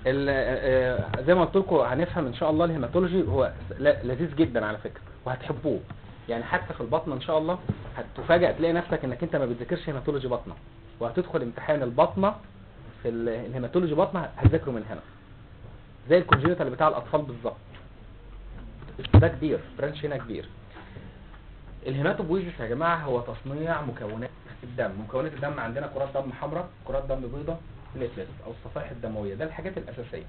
ال- آه، زي ما قلت لكم هنفهم ان شاء الله الهيماتولوجي هو ل- لذيذ جدا على فكره وهتحبوه يعني حتى في البطنه ان شاء الله هتفاجئ تلاقي نفسك انك انت ما بتذاكرش هيماتولوجي بطنه وهتدخل امتحان البطنه في ال- الهيماتولوجي بطنه هتذاكره من هنا زي الكونجينيتال بتاع الاطفال بالظبط ده كبير برانش هنا كبير الهيماتوبويزيس يا جماعه هو تصنيع مكونات الدم مكونات الدم عندنا كرات دم حمراء كرات دم بيضاء بليتلتس او الصفائح الدمويه ده الحاجات الاساسيه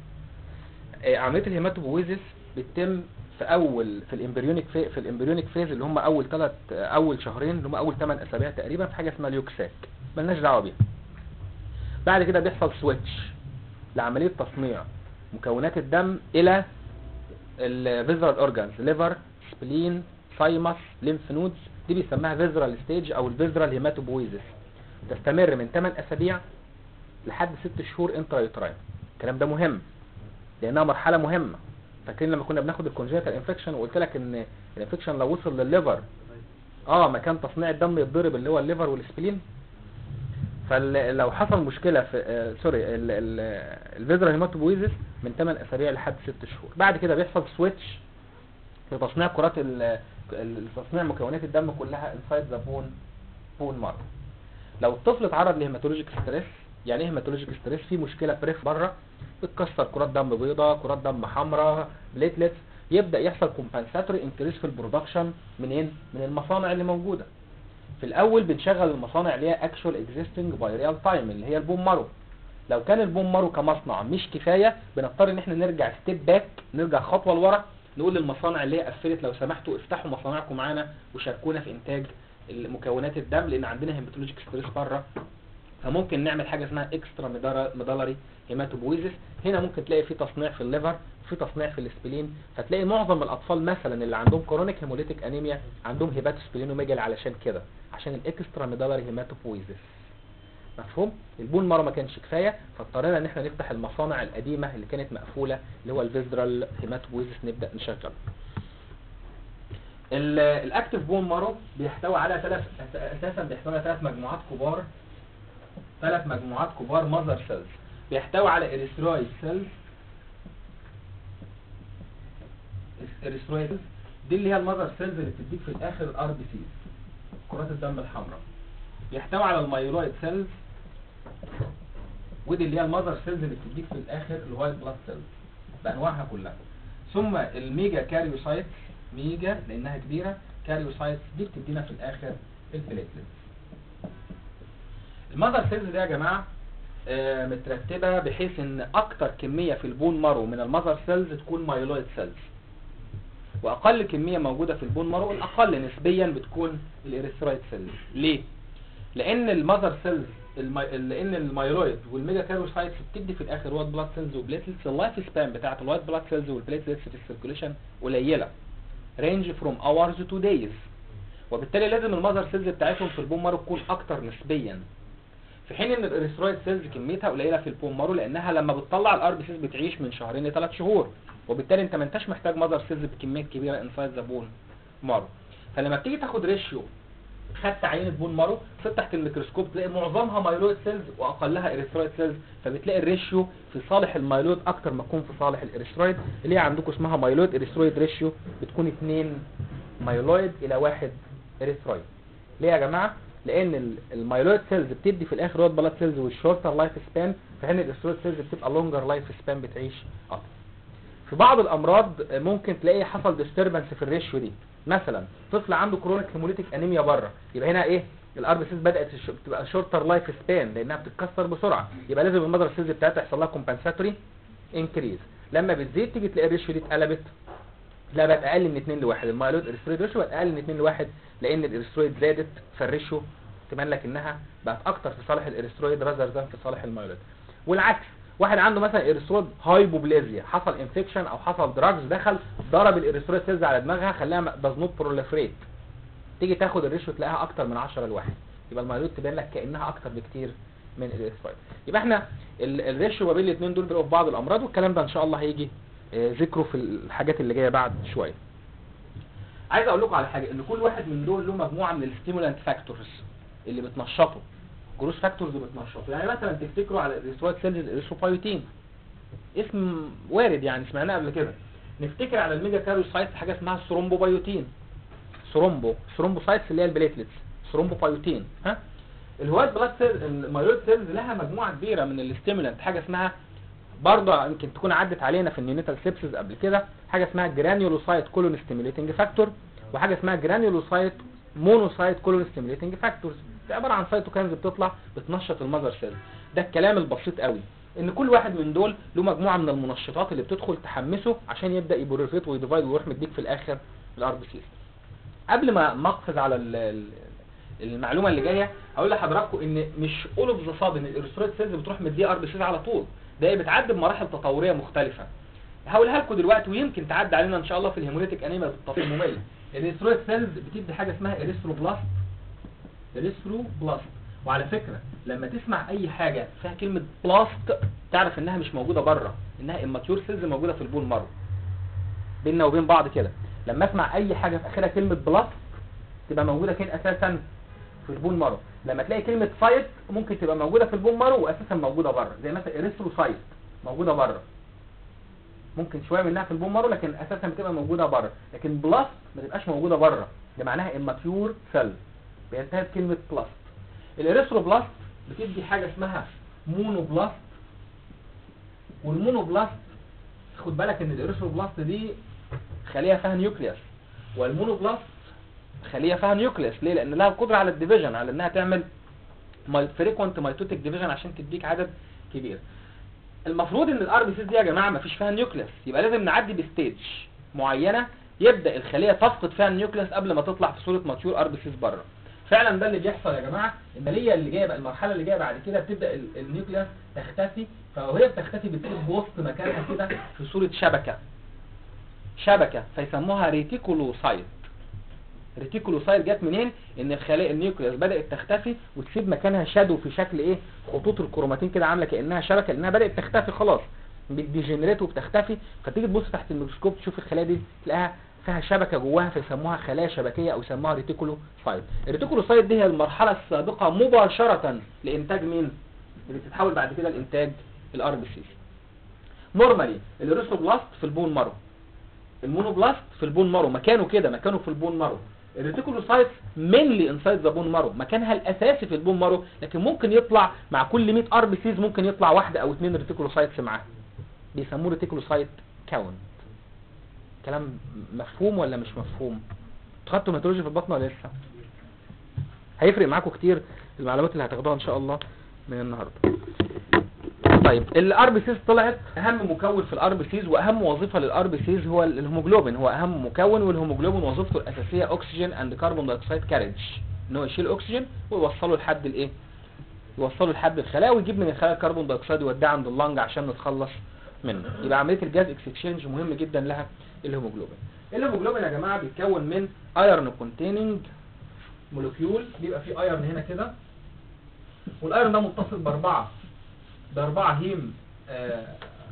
آه، عمليه الهيماتوبويزيس بتتم في اول في الامبريونيك في, في الامبريونيك فيز اللي هم اول ثلاث اول شهرين اللي هم اول 8 اسابيع تقريبا في حاجه اسمها اليوكساك ملناش دعوه بيها بعد كده بيحصل سويتش لعمليه تصنيع مكونات الدم الى الفيزرال اورجانز ليفر سبلين ثايمس ليمف نودز دي بيسموها فيزرال ستيج او الفيزرال هيماتوبويزيس تستمر من 8 اسابيع لحد 6 شهور انترا يوتراين الكلام ده مهم لانها مرحله مهمه فاكرين لما كنا بناخد الكونجنتال انفكشن وقلت لك ان الانفكشن لو وصل للليفر اه مكان تصنيع الدم يتضرب اللي هو الليفر والسبلين فلو حصل مشكله في آه سوري الفيزرال هيماتوبويزيس من 8 اسابيع لحد 6 شهور بعد كده بيحصل سويتش في تصنيع كرات ال- ال- تصنيع مكونات الدم كلها انسايد ذا بون بون مارو لو الطفل اتعرض لهيماتولوجيك ستريس يعني ايه هيماتولوجيك ستريس في مشكله بريف بره بتكسر كرات دم بيضاء كرات دم حمراء بليتلتس يبدا يحصل كومبنساتوري انكريس في البرودكشن منين من المصانع اللي موجوده في الاول بنشغل المصانع اللي هي اكشوال اكزيستنج باي ريال تايم اللي هي البون مارو لو كان البون مارو كمصنع مش كفايه بنضطر ان احنا نرجع ستيب باك نرجع خطوه لورا نقول للمصانع اللي هي قفلت لو سمحتوا افتحوا مصانعكم معانا وشاركونا في انتاج مكونات الدم لان عندنا هيماتولوجيك ستريس بره فممكن نعمل حاجه اسمها اكسترا ميدالري هيماتوبويزيس هنا ممكن تلاقي في تصنيع في الليفر في تصنيع في السبلين فتلاقي معظم الاطفال مثلا اللي عندهم كرونيك هيموليتيك انيميا عندهم هيباتوسبلينوميجالي علشان كده عشان الاكسترا ميدالري هيماتوبويزيس مفهوم البون مارو ما كانش كفايه فاضطرينا ان احنا نفتح المصانع القديمه اللي كانت مقفوله اللي هو الفيزرال هيماتوبويزيس نبدا نشغل ال- الاكتف بون مارو بيحتوي على ثلاث اساسا بيحتوي على ثلاث مجموعات كبار ثلاث مجموعات كبار ماذر سيلز بيحتوي على اريثرويد سيلز اريثرويد دي اللي هي الماذر سيلز اللي بتديك في الاخر الار بي سيز كرات الدم الحمراء بيحتوي على المايلويد سيلز ودي اللي هي الماذر سيلز اللي بتديك في الاخر الوايت بلاد سيلز بانواعها كلها ثم الميجا كاريوسايت ميجا لانها كبيره كاريوسايت دي بتدينا في الاخر البليتلتس الماذر سيلز دي يا جماعه آه، مترتبه بحيث ان اكتر كميه في البون مارو من الماذر سيلز تكون مايلويد سيلز واقل كميه موجوده في البون مارو الاقل نسبيا بتكون الاريثرويد سيلز ليه لان الماذر سيلز المي... لان المايلويد والميجا كاروسايتس بتدي في الاخر وايت بلاد سيلز وبليتلتس اللايف سبان بتاعت الوايت بلاد سيلز والبليتلتس في السيركيوليشن قليله رينج فروم اورز تو دايز وبالتالي لازم الماذر سيلز بتاعتهم في البون مارو تكون اكتر نسبيا في حين ان الاريثرويد سيلز كميتها قليله في البون مارو لانها لما بتطلع الار بي سيز بتعيش من شهرين لثلاث شهور وبالتالي انت ما انتش محتاج ماذر سيلز بكميات كبيره انسايد ذا بون مارو فلما بتيجي تاخد ريشيو خدت عينه بون مارو فتح تحت الميكروسكوب تلاقي معظمها مايلويد سيلز واقلها اريثرويد سيلز فبتلاقي الريشيو في صالح المايلويد اكتر ما تكون في صالح الاريثرويد اللي هي عندكم اسمها مايلويد اريثرويد ريشيو بتكون 2 مايلويد الى 1 اريثرويد ليه يا جماعه لان ال- المايلويد سيلز بتدي في الاخر رود بلاد سيلز والشورتر لايف سبان في حين الاريثرويد سيلز بتبقى لونجر لايف سبان بتعيش اكتر في بعض الامراض ممكن تلاقي حصل ديستربنس في الريشيو دي مثلا طفل عنده كرونيك هيموليتيك انيميا بره يبقى هنا ايه الار بي سيز بدات الش- تبقى شورتر لايف سبان لانها بتتكسر بسرعه يبقى لازم المذر سيلز بتاعتها يحصل لها كومبنساتوري انكريز لما بتزيد تيجي تلاقي الريشيو دي اتقلبت لا بقت اقل من 2 لواحد المايلويد اريثرويد ريشيو بقت اقل من 2 لواحد لان الاريثرويد زادت فالريشيو تبان لك انها بقت اكتر في صالح الاريثرويد رازر ذان في صالح المايلويد والعكس واحد عنده مثلا اريثرويد هايبوبليزيا حصل انفكشن او حصل دراجز دخل ضرب الاريثرويد سيلز على دماغها خلاها داز نوت بروليفريت تيجي تاخد الريشيو تلاقيها اكتر من 10 لواحد يبقى المايلويد تبان لك كانها اكتر بكتير من الاريثرويد يبقى احنا ال- الريشيو ما بين الاثنين دول بيبقوا في بعض الامراض والكلام ده ان شاء الله هيجي آه، ذكره في الحاجات اللي جايه بعد شويه عايز اقول لكم على حاجه ان كل واحد من دول له مجموعه من الستيمولانت فاكتورز اللي بتنشطه جروس فاكتورز بتنشطه يعني مثلا تفتكروا على الريثرويد سيلز الاريثروبايوتين اسم وارد يعني سمعناه قبل كده نفتكر على الميجا كاريوسايتس حاجه اسمها الثرومبوبايوتين ثرومبو ثرومبوسايتس اللي هي البليتلتس ثرومبوبايوتين ها الوايت بلاد سيلز المايلويد سيلز لها مجموعه كبيره من الاستيمولانت حاجه اسمها برضه يمكن تكون عدت علينا في النيونيتال سيبسز قبل كده حاجه اسمها جرانيولوسايت كولون ستيميوليتنج فاكتور وحاجه اسمها جرانيولوسايت مونوسايت كولون ستيميوليتنج فاكتورز دي عباره عن سايتوكاينز بتطلع بتنشط المذر سيل ده الكلام البسيط قوي ان كل واحد من دول له مجموعه من المنشطات اللي بتدخل تحمسه عشان يبدا يبورفيت ويديفايد ويروح مديك في الاخر الار بي سيز قبل ما ما اقفز على ال- ال- المعلومه اللي جايه هقول لحضراتكم ان مش اول اوف ذا صاد ان الارثرويد سيلز بتروح مديه ار بي سيز على طول ده هي بتعدي بمراحل تطوريه مختلفه هقولها لكم دلوقتي ويمكن تعدي علينا ان شاء الله في الهيموليتيك انيميا بالتفصيل ممل الارثرويد سيلز بتدي حاجه اسمها اريثروبلاست اريثروبلاست وعلى فكره لما تسمع اي حاجه فيها كلمه بلاست تعرف انها مش موجوده بره انها اماتيور سيلز موجوده في البون مارو بيننا وبين بعض كده لما اسمع اي حاجه في اخرها كلمه بلاست تبقى موجوده فين اساسا في البون مارو لما تلاقي كلمه سايت ممكن تبقى موجوده في البون مارو واساسا موجوده بره زي مثلا اريثروسايت موجوده بره ممكن شويه منها في البون مارو لكن اساسا بتبقى موجوده بره لكن بلاست ما تبقاش موجوده بره ده معناها اماتيور سيل بينتهي بكلمه بلاست الاريثروبلاست بتدي حاجه اسمها مونوبلاست والمونوبلاست خد بالك ان الاريثروبلاست دي خليه فيها نيوكليوس والمونوبلاست خليه فيها نيوكليوس ليه لان لها القدره على الديفيجن على انها تعمل فريكوينت مايتوتيك ديفيجن عشان تديك عدد كبير المفروض ان الار بي سيز دي يا جماعه ما فيش فيها نيوكليوس يبقى لازم نعدي بستيج معينه يبدا الخليه تفقد فيها النيوكليوس قبل ما تطلع في صوره ماتيور ار بي سيز بره فعلا ده اللي بيحصل يا جماعه العمليه اللي جايه بقى المرحله اللي جايه بعد كده بتبدا ال- النيوكليوس تختفي فوهي بتختفي بتسيب بوسط مكانها كده في صوره شبكه شبكه فيسموها ريتيكولوسايت ريتيكولوسايت جت منين ان الخلايا النيوكليوس بدات تختفي وتسيب مكانها شادو في شكل ايه خطوط الكروماتين كده عامله كانها شبكه لانها بدات تختفي خلاص بتديجنريت وبتختفي فتيجي تبص تحت الميكروسكوب تشوف الخلايا دي تلاقيها فيها شبكه جواها فيسموها خلايا شبكيه او يسموها ريتيكولوسايت الريتيكولوسايت دي هي المرحله السابقه مباشره لانتاج مين اللي بتتحول بعد كده لانتاج الار بي سي نورمالي الاريثروبلاست في البون مارو المونوبلاست في البون مارو مكانه كده مكانه في البون مارو الريتيكولوسايتس مينلي انسايد ذا بون مارو مكانها الاساسي في البون مارو لكن ممكن يطلع مع كل 100 ار بي سيز ممكن يطلع واحده او اثنين ريتيكولوسايتس معاه بيسموه ريتيكولوسايت كاونت كلام مفهوم ولا مش مفهوم خدتوا ميتولوجي في البطن ولا لسه هيفرق معاكم كتير المعلومات اللي هتاخدوها ان شاء الله من النهارده طيب الار بي سيز طلعت اهم مكون في الار بي سيز واهم وظيفه للار بي سيز هو الهيموجلوبين هو اهم مكون والهيموجلوبين وظيفته الاساسيه اكسجين اند كربون دايوكسيد كارج ان هو يشيل اكسجين ويوصله لحد الايه يوصله لحد الخلايا ويجيب من الخلايا الكربون دايوكسيد يوديه عند اللنج عشان نتخلص منه يبقى عمليه الجاز اكسشينج مهم جدا لها الهيموجلوبين الهيموجلوبين يا جماعه بيتكون من ايرون كونتيننج مولكيول بيبقى فيه ايرون هنا كده والايرون ده متصل باربعه باربعه هيم آه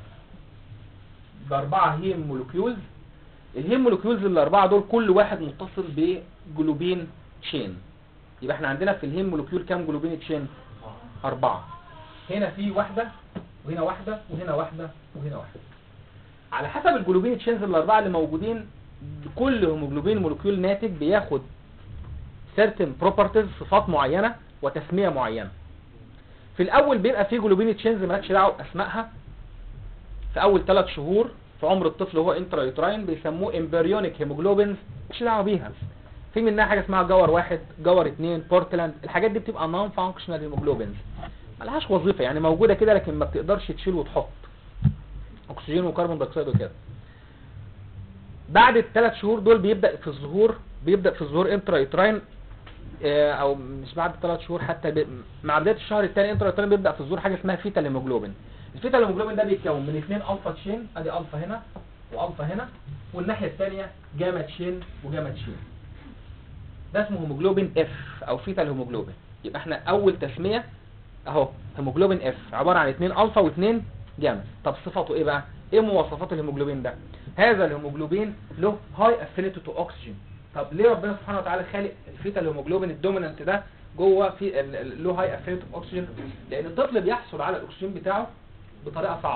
باربعه هيم مولكيولز الهيم مولكيولز الاربعه دول كل واحد متصل بجلوبين تشين يبقى احنا عندنا في الهيم مولكيول كام جلوبين تشين اربعه هنا في واحده وهنا واحده وهنا واحده وهنا واحده على حسب الجلوبين تشينز الاربعه اللي موجودين كل هيموجلوبين مولكيول ناتج بياخد certain properties صفات معينه وتسميه معينه في الاول بيبقى فيه جلوبين تشينز مالكش دعوه باسمائها في اول ثلاث شهور في عمر الطفل وهو انترا يوتراين بيسموه امبريونيك هيموجلوبينز مالكش دعوه بيها في منها حاجه اسمها جور واحد جور اتنين بورتلاند الحاجات دي بتبقى نون فانكشنال هيموجلوبينز ملهاش وظيفه يعني موجوده كده لكن ما بتقدرش تشيل وتحط اكسجين وكربون دايوكسيد وكده بعد الثلاث شهور دول بيبدا في الظهور بيبدا في الظهور انترا يوتراين آه، او مش بعد ثلاث شهور حتى بي... مع بدايه الشهر الثاني انترا يوتراين بيبدا في الظهور حاجه اسمها فيتال هيموجلوبين الفيتال هيموجلوبين ده بيتكون من اثنين الفا تشين ادي الفا هنا والفا هنا والناحيه الثانيه جاما تشين وجاما تشين ده اسمه هيموجلوبين اف او فيتال هيموجلوبين يبقى احنا اول تسميه اهو هيموجلوبين اف عباره عن اثنين الفا واثنين جاما طب صفاته ايه بقى ايه مواصفات الهيموجلوبين ده هذا الهيموجلوبين له هاي افينيتي تو اوكسجين طب ليه ربنا سبحانه وتعالى خالق الفيتال هيموجلوبين الدومينانت ده جوه في ال- ال- له هاي افينيتي تو اوكسجين لان الطفل بيحصل على الاكسجين بتاعه بطريقه صعبه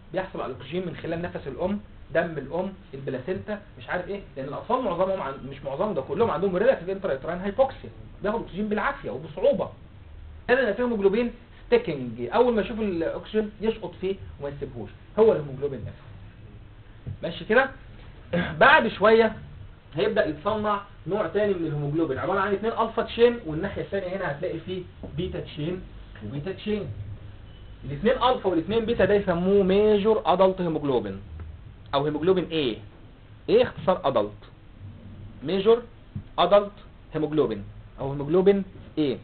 بيحصل على الاكسجين من خلال نفس الام دم الام البلاسينتا مش عارف ايه لان الاطفال معظمهم عن... مش معظمهم ده كلهم عندهم ريلاتيف انترايترين هايبوكسيا بياخد اكسجين بالعافيه وبصعوبه هذا اللي فيه هيموجلوبين ستيكنج اول ما يشوف الاكسجين يشقط فيه وما يسيبهوش هو الهيموجلوبين اف ماشي كده بعد شويه هيبدا يتصنع نوع تاني من الهيموجلوبين عباره عن اثنين الفا تشين والناحيه الثانيه هنا هتلاقي فيه بيتا تشين وبيتا تشين الاثنين الفا والاثنين بيتا ده يسموه ميجور ادلت هيموجلوبين او هيموجلوبين ايه ايه اختصار ادلت ميجور ادلت هيموجلوبين او هيموجلوبين ايه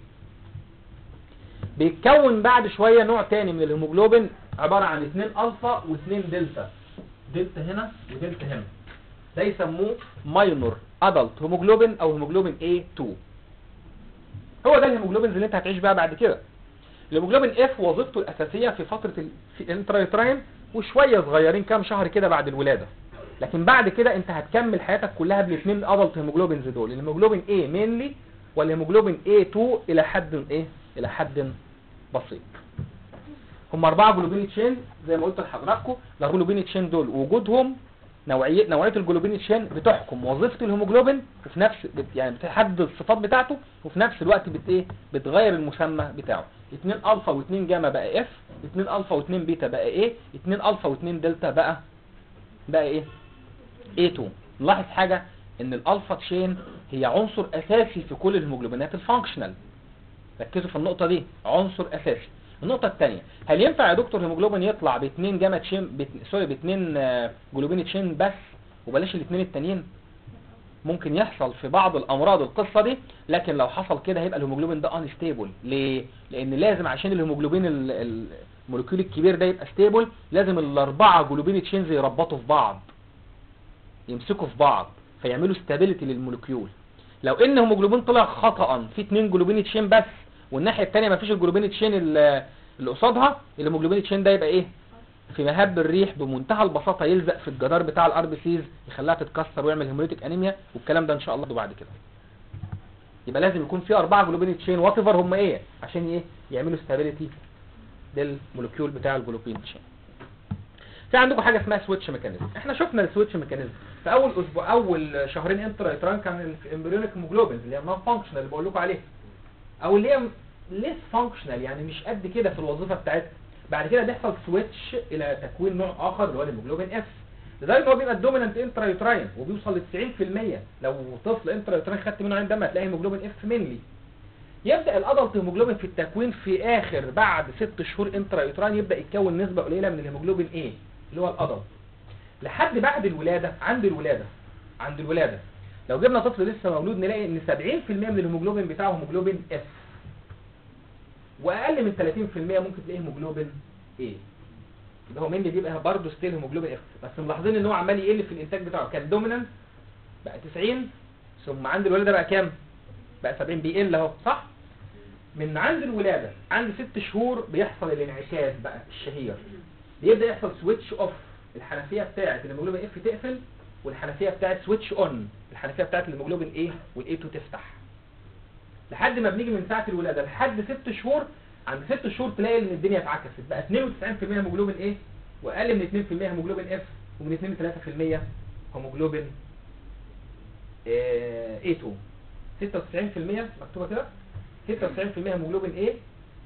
بيتكون بعد شوية نوع تاني من الهيموجلوبين عبارة عن اثنين الفا واثنين دلتا دلتا هنا ودلتا هنا ده يسموه ماينور ادلت هيموجلوبين او هيموجلوبين A2 هو ده الهيموجلوبينز اللي انت هتعيش بيها بعد كده الهيموجلوبين اف وظيفته الاساسيه في فتره الانترايتراين وشويه صغيرين كام شهر كده بعد الولاده لكن بعد كده انت هتكمل حياتك كلها بالاثنين ادلت هيموجلوبينز دول الهيموجلوبين A مينلي والهيموجلوبين A2 الى حد ايه الى حد بسيط هم اربعه جلوبين تشين زي ما قلت لحضراتكم الاربعه جلوبين تشين دول وجودهم نوعيه نوعيه الجلوبين تشين بتحكم وظيفه الهيموجلوبين وفي نفس بت يعني بتحدد الصفات بتاعته وفي نفس الوقت بت ايه بتغير المسمى بتاعه 2 الفا و2 جاما بقى اف 2 الفا و2 بيتا بقى ايه 2 الفا و2 دلتا بقى بقى ايه A2 نلاحظ حاجه ان الالفا تشين هي عنصر اساسي في كل الهيموجلوبينات الفانكشنال ركزوا في النقطه دي عنصر اساسي النقطة الثانية هل ينفع يا دكتور هيموجلوبين يطلع باثنين جاما تشين بت... سوري باثنين آه، جلوبين تشين بس وبلاش الاثنين التانيين ممكن يحصل في بعض الامراض القصة دي لكن لو حصل كده هيبقى الهيموجلوبين ده انستيبل ليه لان لازم عشان الهيموجلوبين ال- ال- الموليكيول الكبير ده يبقى ستيبل لازم الاربعة جلوبين تشينز يربطوا في بعض يمسكوا في بعض فيعملوا ستابيليتي للموليكيول لو ان هيموجلوبين طلع خطأ في اتنين جلوبين تشين بس والناحيه الثانيه مفيش الجلوبين تشين ال- اللي قصادها الهيموجلوبين تشين ده يبقى ايه في مهب الريح بمنتهى البساطه يلزق في الجدار بتاع الار بي سيز يخليها تتكسر ويعمل هيموليتيك انيميا والكلام ده ان شاء الله بعد كده يبقى لازم يكون في اربعه جلوبين تشين وات ايفر هم ايه عشان ايه يعملوا ستابيليتي للمولكيول بتاع الجلوبين تشين في عندكم حاجه اسمها سويتش ميكانيزم احنا شفنا السويتش ميكانيزم في اول اسبوع اول شهرين انترا كان الامبريونيك هيموجلوبين اللي هي نون فانكشنال اللي بقول لكم عليها او اللي هي ليس فانكشنال يعني مش قد كده في الوظيفه بتاعتها بعد كده بيحصل سويتش الى تكوين نوع اخر اللي هو الهيموجلوبين اف لذلك هو بيبقى الدومينانت انترايوتراين وبيوصل ل 90% لو طفل انترايوتراين خدت منه عين دم هتلاقي هيموجلوبين اف مينلي يبدا الادلت هيموجلوبين في التكوين في اخر بعد ست شهور انترايوتراين يبدا يتكون نسبه قليله من الهيموجلوبين ايه اللي هو الادلت لحد بعد الولاده عند الولاده عند الولاده لو جبنا طفل لسه مولود نلاقي ان 70% من الهيموجلوبين بتاعه هيموجلوبين اف واقل من 30% ممكن تلاقيه هيموجلوبين ايه يبقى هو مين اللي بيبقى برضه ستيل هيموجلوبين اف بس ملاحظين ان هو عمال يقل في الانتاج بتاعه كان دومينانت بقى 90 ثم عند الولاده بقى كام بقى 70 بيقل اهو صح من عند الولاده عند ست شهور بيحصل الانعكاس بقى الشهير بيبدا يحصل سويتش اوف الحنفيه بتاعه الهيموجلوبين اف تقفل والحنفيه بتاعه سويتش اون الحنفيه بتاعه الهيموجلوبين ايه والاي 2 تفتح لحد ما بنيجي من ساعه الولاده لحد ست شهور عند ست شهور تلاقي ان الدنيا اتعكست بقى 92% هيموجلوبين ايه واقل من 2% هيموجلوبين اف ومن 2 ل 3% هيموجلوبين اي 2 96% مكتوبه كده 96% هيموجلوبين ايه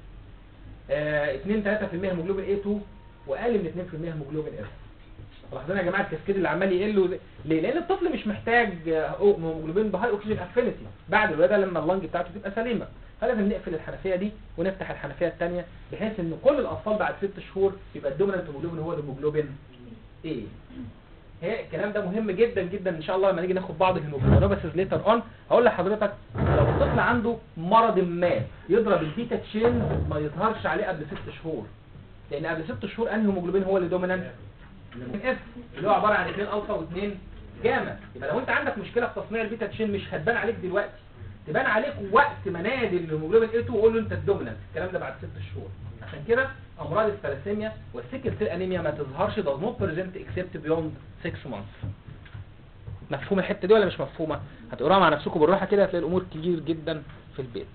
2 3% هيموجلوبين اي 2 واقل من 2% هيموجلوبين اف لاحظين يا جماعه الكاسكيد اللي عمال يقل وز- ليه لان الطفل مش محتاج آه، أو- هيموجلوبين بهاي اوكسجين افينيتي بعد الولاده لما اللنج بتاعته تبقى سليمه فلازم نقفل الحنفيه دي ونفتح الحنفيه الثانيه بحيث ان كل الاطفال بعد ست شهور يبقى الدومينانت هيموجلوبين هو الهيموجلوبين ايه هي الكلام ده مهم جدا جدا ان شاء الله لما نيجي ناخد بعض الهيموجلوبينوباثيز ليتر اون هقول لحضرتك لو الطفل عنده مرض ما يضرب البيتا تشين ما يظهرش عليه قبل ست شهور لان قبل ست شهور انهي هيموجلوبين هو اللي دومينانت اف اللي هو عباره عن 2 الفا و2 جاما يبقى لو انت عندك مشكله في تصنيع البيتا تشين مش هتبان عليك دلوقتي تبان عليك وقت ما نادي الهيموجلوبين اي 2 وقول له انت الدومينانت الكلام ده بعد ست شهور عشان كده امراض الثلاسيميا والسيكل سيل انيميا ما تظهرش does not present except beyond 6 months مفهوم الحته دي ولا مش مفهومه هتقراها مع نفسكم بالراحه كده هتلاقي الامور كتير جدا في البيت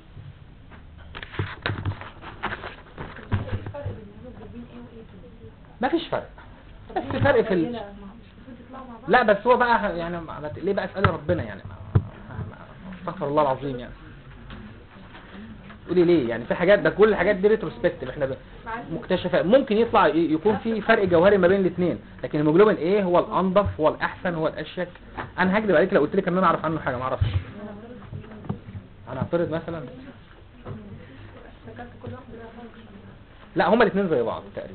الفرق بين الهيموجلوبين A و A2 مفيش فرق بس فرق في ال... لا بس هو بقى يعني ما- ليه بقى اسال ربنا يعني ما- ما- استغفر الله العظيم يعني قولي ليه يعني في حاجات ده كل الحاجات دي ريتروسبكتيف احنا ب- مكتشفه ممكن يطلع ي- يكون في فرق جوهري ما بين الاثنين لكن الهيموجلوبين ايه هو الانضف هو الاحسن هو الاشيك انا هكذب عليك لو قلت لك ان انا اعرف عنه حاجه ما اعرفش انا اعترض مثلا لا هما الاثنين زي بعض تقريبا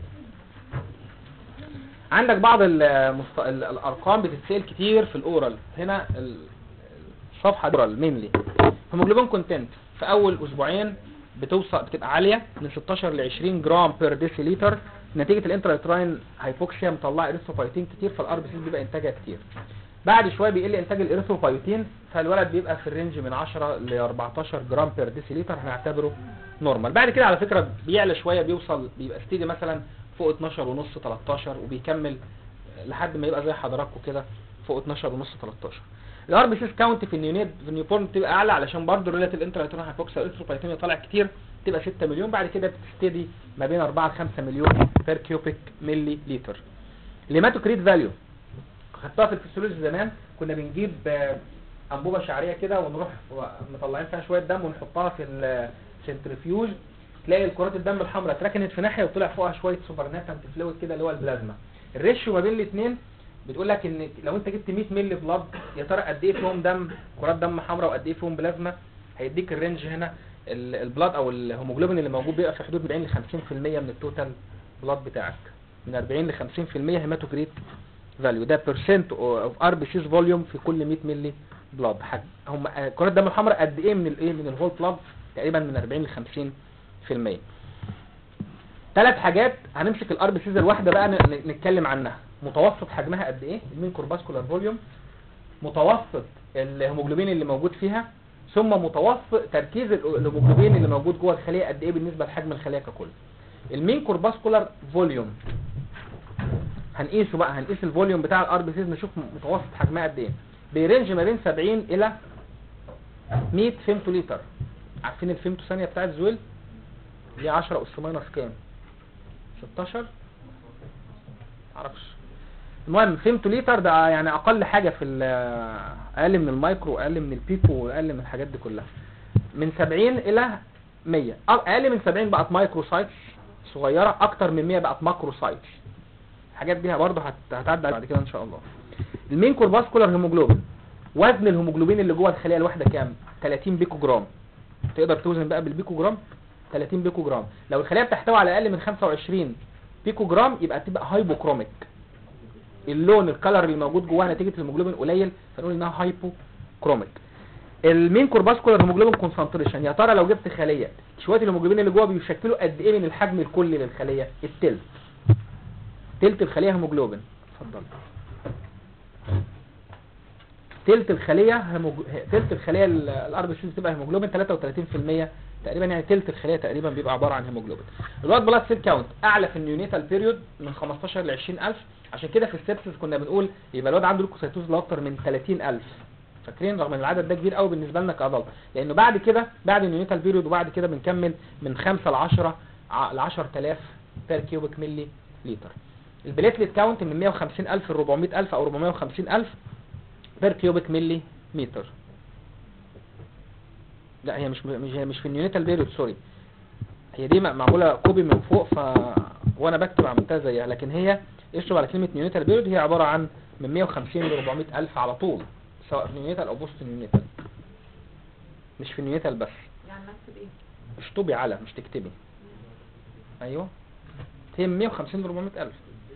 عندك بعض المست... ال- الارقام بتتسال كتير في الاورال هنا ال- الصفحه الاورال مينلي هيموجلوبين كونتنت في اول اسبوعين بتوصل بتبقى عاليه من 16 ل 20 جرام بير ديسيليتر نتيجه الانتراتراين هايبوكسيا مطلعه اريثروبايتين كتير فالار بي سي بيبقى انتاجها كتير بعد شويه بيقل انتاج الاريثروبايتين فالولد بيبقى في الرينج من 10 ل 14 جرام بير ديسيليتر هنعتبره نورمال بعد كده على فكره بيعلى شويه بيوصل بيبقى ستيدي مثلا فوق 12 ونص 13 وبيكمل لحد ما يبقى زي حضراتكم كده فوق 12 ونص 13 الار بي سيس كاونت في النيونيت في النيوبورن بتبقى اعلى علشان برضه الريلاتيف انتراترون هايبوكسيا الاريثروبايتين طالع كتير تبقى 6 مليون بعد كده بتستدي ما بين 4 ل 5 مليون بير كيوبيك ملي لتر الهيماتوكريت فاليو خدتها في الفسيولوجي زمان كنا بنجيب آه، انبوبه شعريه كده ونروح و- مطلعين فيها شويه دم ونحطها في السنترفيوج تلاقي الكرات الدم الحمراء اتركنت في ناحيه وطلع فوقها شويه سوبرناتنت فلويد كده اللي هو البلازما الريشيو ما بين الاثنين بتقول لك ان لو انت جبت 100 مللي بلاد يا ترى قد ايه فيهم دم كرات دم حمراء وقد ايه فيهم بلازما هيديك الرينج هنا ال- البلاد او الهيموجلوبين اللي موجود بيبقى في حدود من 40 ل 50% من التوتال بلاد بتاعك من 40 ل 50% هيماتوكريت فاليو ده بيرسنت اوف ار بي سيز فوليوم في كل 100 مللي بلاد حاجه هم آه، كرات الدم الحمراء قد ايه من الايه من الهول بلاد تقريبا من 40 ل 50% ثلاث حاجات هنمسك الار بي سيز الواحده بقى ن- ن- نتكلم عنها متوسط حجمها قد ايه المين كورباسكولار فوليوم متوسط الهيموجلوبين اللي موجود فيها ثم متوسط تركيز ال- الهيموجلوبين اللي موجود جوه الخليه قد ايه بالنسبه لحجم الخليه ككل المين كورباسكولار فوليوم هنقيسه بقى هنقيس الفوليوم بتاع الار بي سيز نشوف متوسط حجمها قد ايه بيرنج ما بين 70 الى 100 فيمتو لتر عارفين الفيمتو ثانيه بتاعت زويل دي 10 اس ماينس كام 16 معرفش المهم فيمتو لتر ده يعني اقل حاجه في ال- اقل من المايكرو اقل من البيكو واقل من الحاجات دي كلها من 70 الى 100 أ- اقل من 70 بقت مايكرو سايتس صغيره اكتر من 100 بقت ماكرو سايتس الحاجات دي برضه هت- هتعدي بعد كده ان شاء الله المين كورباسكولار هيموجلوبين وزن الهيموجلوبين اللي جوه الخليه الواحده كام 30 بيكو جرام تقدر توزن بقى بالبيكو جرام 30 بيكو جرام لو الخليه بتحتوي على اقل من 25 بيكو جرام يبقى تبقى هايبوكروميك اللون الكلر اللي موجود جواها نتيجه الهيموجلوبين قليل فنقول انها هايبوكروميك المين كورباسكولار هيموجلوبين كونسنتريشن يا ترى لو جبت خليه شويه الهيموجلوبين اللي جوه بيشكلوا قد ايه من الحجم الكلي للخليه التلت تلت الخليه هيموجلوبين اتفضل تلت الخليه هيموج... تلت الخليه الار بي سي بتبقى هيموجلوبين 33% تقريبا يعني تلت الخليه تقريبا بيبقى عباره عن هيموجلوبين الوايت بلاد سيل كاونت اعلى في النيونيتال بيريود من 15 ل 20000 عشان كده في السيبسس كنا بنقول يبقى الواد عنده لوكوسيتوز لاكتر من 30000 فاكرين رغم ان العدد ده كبير قوي بالنسبه لنا كادلت لانه بعد كده بعد النيونيتال بيريود وبعد كده بنكمل من 5 ل 10 ل 10000 بير كيوبيك ملي لتر البليتلت كاونت من 150000 ل 400000 او 450000 بير كيوبيك ملي متر لا هي مش مش هي مش في النيونيتال بيريود سوري هي دي معموله كوبي من فوق ف وانا بكتب عملتها زيها لكن هي اشرب على كلمه نيونيتال بيريود هي عباره عن من 150 ل 400 الف على طول سواء في نيونيتال او بوست نيونيتال مش في نيونيتال بس يعني نكتب ايه اشطبي على مش تكتبي ايوه هي من 150 ل 400 الف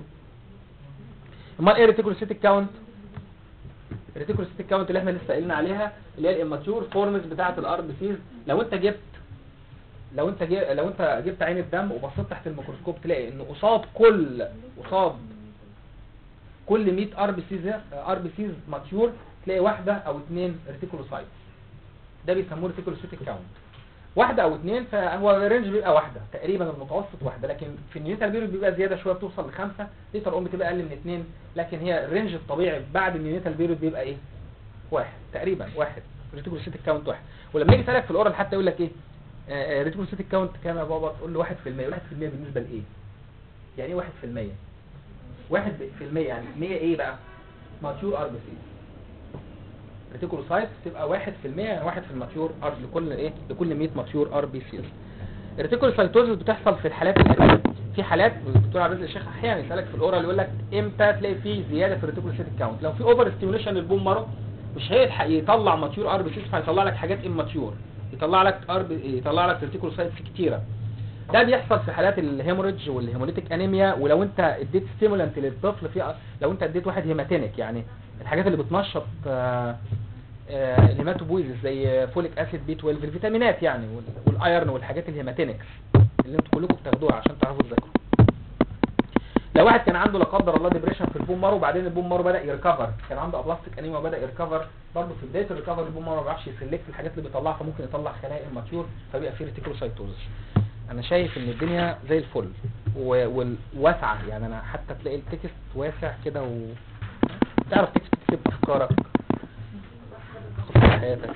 امال ايه ريتيكولوسيتيك كاونت الريتيكولوسيتيك كاونت اللي احنا لسه قايلين عليها اللي هي الاماتيور فورمز بتاعه الار بي سيز لو انت جبت لو انت جي... لو انت جبت عين الدم وبصيت تحت الميكروسكوب تلاقي ان قصاد كل قصاد كل 100 ار بي سيز ار بي سيز ماتيور تلاقي واحده او اثنين ريتيكولوسايت ده بيسموه ريتيكولوسيتيك كاونت واحده او اثنين فهو الرينج بيبقى واحده تقريبا المتوسط واحده لكن في النيوتال بيريود بيبقى زياده شويه بتوصل لخمسه لتر ام بتبقى اقل من اثنين لكن هي الرينج الطبيعي بعد النيوتال بيريود بيبقى ايه واحد تقريبا واحد ريتيكولوسيتيك كاونت واحد ولما يجي يسالك في الاورال حتى يقول لك ايه آه ريتيكولوسيتيك كاونت كام يا بابا تقول له 1% 1% بالنسبه لايه يعني ايه 1% واحد في المية يعني 100 ايه بقى ماتيور ار بي سي ريتيكولوسايت تبقى واحد في المية يعني واحد في الماتيور ار لكل ايه لكل 100 ماتيور ار بي سيز الريتيكولوسايتوزس بتحصل في الحالات اللي في حالات الدكتور عبد الشيخ احيانا يسالك في الاورال يقول لك امتى تلاقي في زياده في الريتيكولوسايت كاونت لو في اوفر ستيميوليشن للبون مارو مش هيلحق يطلع ماتيور ار بي سيز فيطلع لك حاجات اماتيور يطلع لك ار يطلع لك ريتيكولوسايتس كتيره ده بيحصل في حالات الهيموريدج والهيموليتيك انيميا ولو انت اديت ستيمولانت للطفل في لو انت اديت واحد هيماتينيك يعني الحاجات اللي بتنشط آه، آه، الهيماتوبويزس زي فوليك اسيد بي 12 الفيتامينات يعني وال- والايرن والحاجات الهيماتينكس اللي انتوا كلكم بتاخدوها عشان تعرفوا تذاكروا لو واحد كان عنده لا قدر الله ديبريشن في البون مارو وبعدين البون مارو بدا يركفر كان عنده ابلاستيك انيميا وبدا يركفر برضه في بدايه الريكفر البون مارو ما بيعرفش يسلكت الحاجات اللي بيطلعها فممكن يطلع خلايا ماتيور فبيبقى فيه ريتيكولوسايتوزس انا شايف ان الدنيا زي الفل و- والواسعه يعني انا حتى تلاقي التكست واسع كده و تعرف تكتب تكتب افكارك خطط حياتك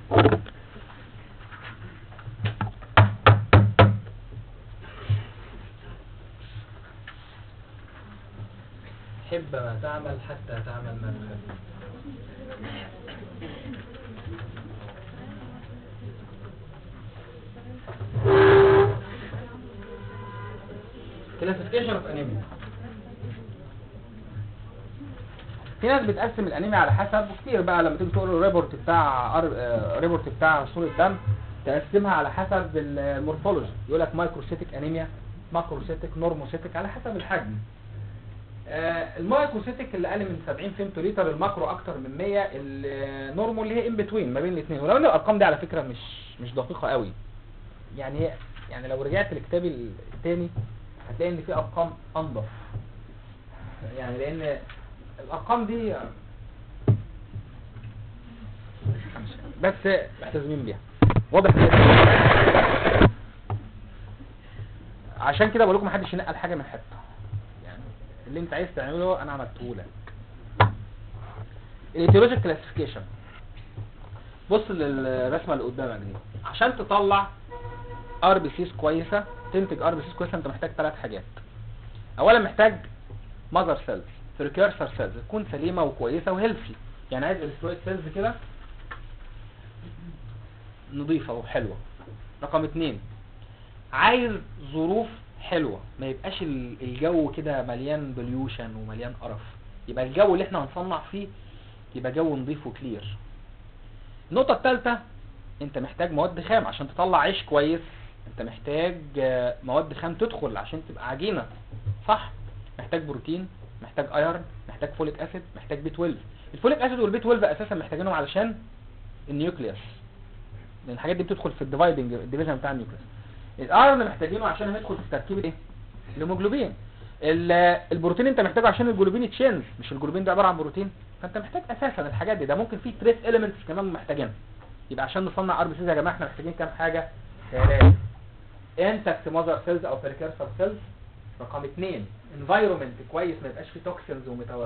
حب ما تعمل حتى تعمل ما تحب classification of anemia في ناس بتقسم الانيميا على حسب وكتير بقى لما تيجي تقول الريبورت بتاع أر- آه، ريبورت بتاع صورة دم تقسمها على حسب المورفولوجي يقول لك مايكروسيتك انيميا ماكروسيتك نورموسيتك على حسب الحجم آه، المايكروسيتك اللي اقل من 70 فيمتوليتر الماكرو اكتر من 100 النورمو اللي هي ان بتوين ما بين الاثنين ولو ان الارقام دي على فكره مش مش دقيقه قوي يعني هي يعني لو رجعت لكتابي التاني هتلاقي ان في ارقام انضف يعني لان الارقام دي بس محتزمين بيها واضح إن هي- عشان كده بقول لكم محدش ينقل حاجه من حته يعني اللي انت عايز تعمله انا عملته لك الايتيولوجيك كلاسيفيكيشن بص للرسمه اللي قدامك دي عشان تطلع ار بي سيز كويسه تنتج ار بي سيز كويسه انت محتاج ثلاث حاجات اولا محتاج ماذر سيلز بريكيرسر سيلز تكون سليمه وكويسه وهيلثي يعني عايز السترويد سيلز كده نظيفه وحلوه رقم اتنين عايز ظروف حلوه ما يبقاش ال- الجو كده مليان بليوشن ومليان قرف يبقى الجو اللي احنا هنصنع فيه يبقى جو نظيف وكلير النقطه الثالثه انت محتاج مواد خام عشان تطلع عيش كويس انت محتاج آه، مواد خام تدخل عشان تبقى عجينه صح محتاج بروتين محتاج ايرن محتاج فوليك اسيد محتاج بي 12 الفوليك اسيد والبي 12 اساسا محتاجينهم علشان النيوكليوس لان الحاجات دي بتدخل في الديفايدنج الديفيجن بتاع النيوكليوس الايرن محتاجينه عشان هندخل في تركيب ايه الهيموجلوبين ال- البروتين انت محتاجه عشان الجلوبين يتشينج مش الجلوبين ده عباره عن بروتين فانت محتاج اساسا الحاجات دي ده ممكن في تريس اليمنتس كمان محتاجينها يبقى عشان نصنع ار بي سيز يا جماعه احنا محتاجين كام حاجه ثلاثه انتكت ماذر سيلز او بريكيرسر سيلز رقم اثنين انفايرومنت كويس ما يبقاش فيه توكسينز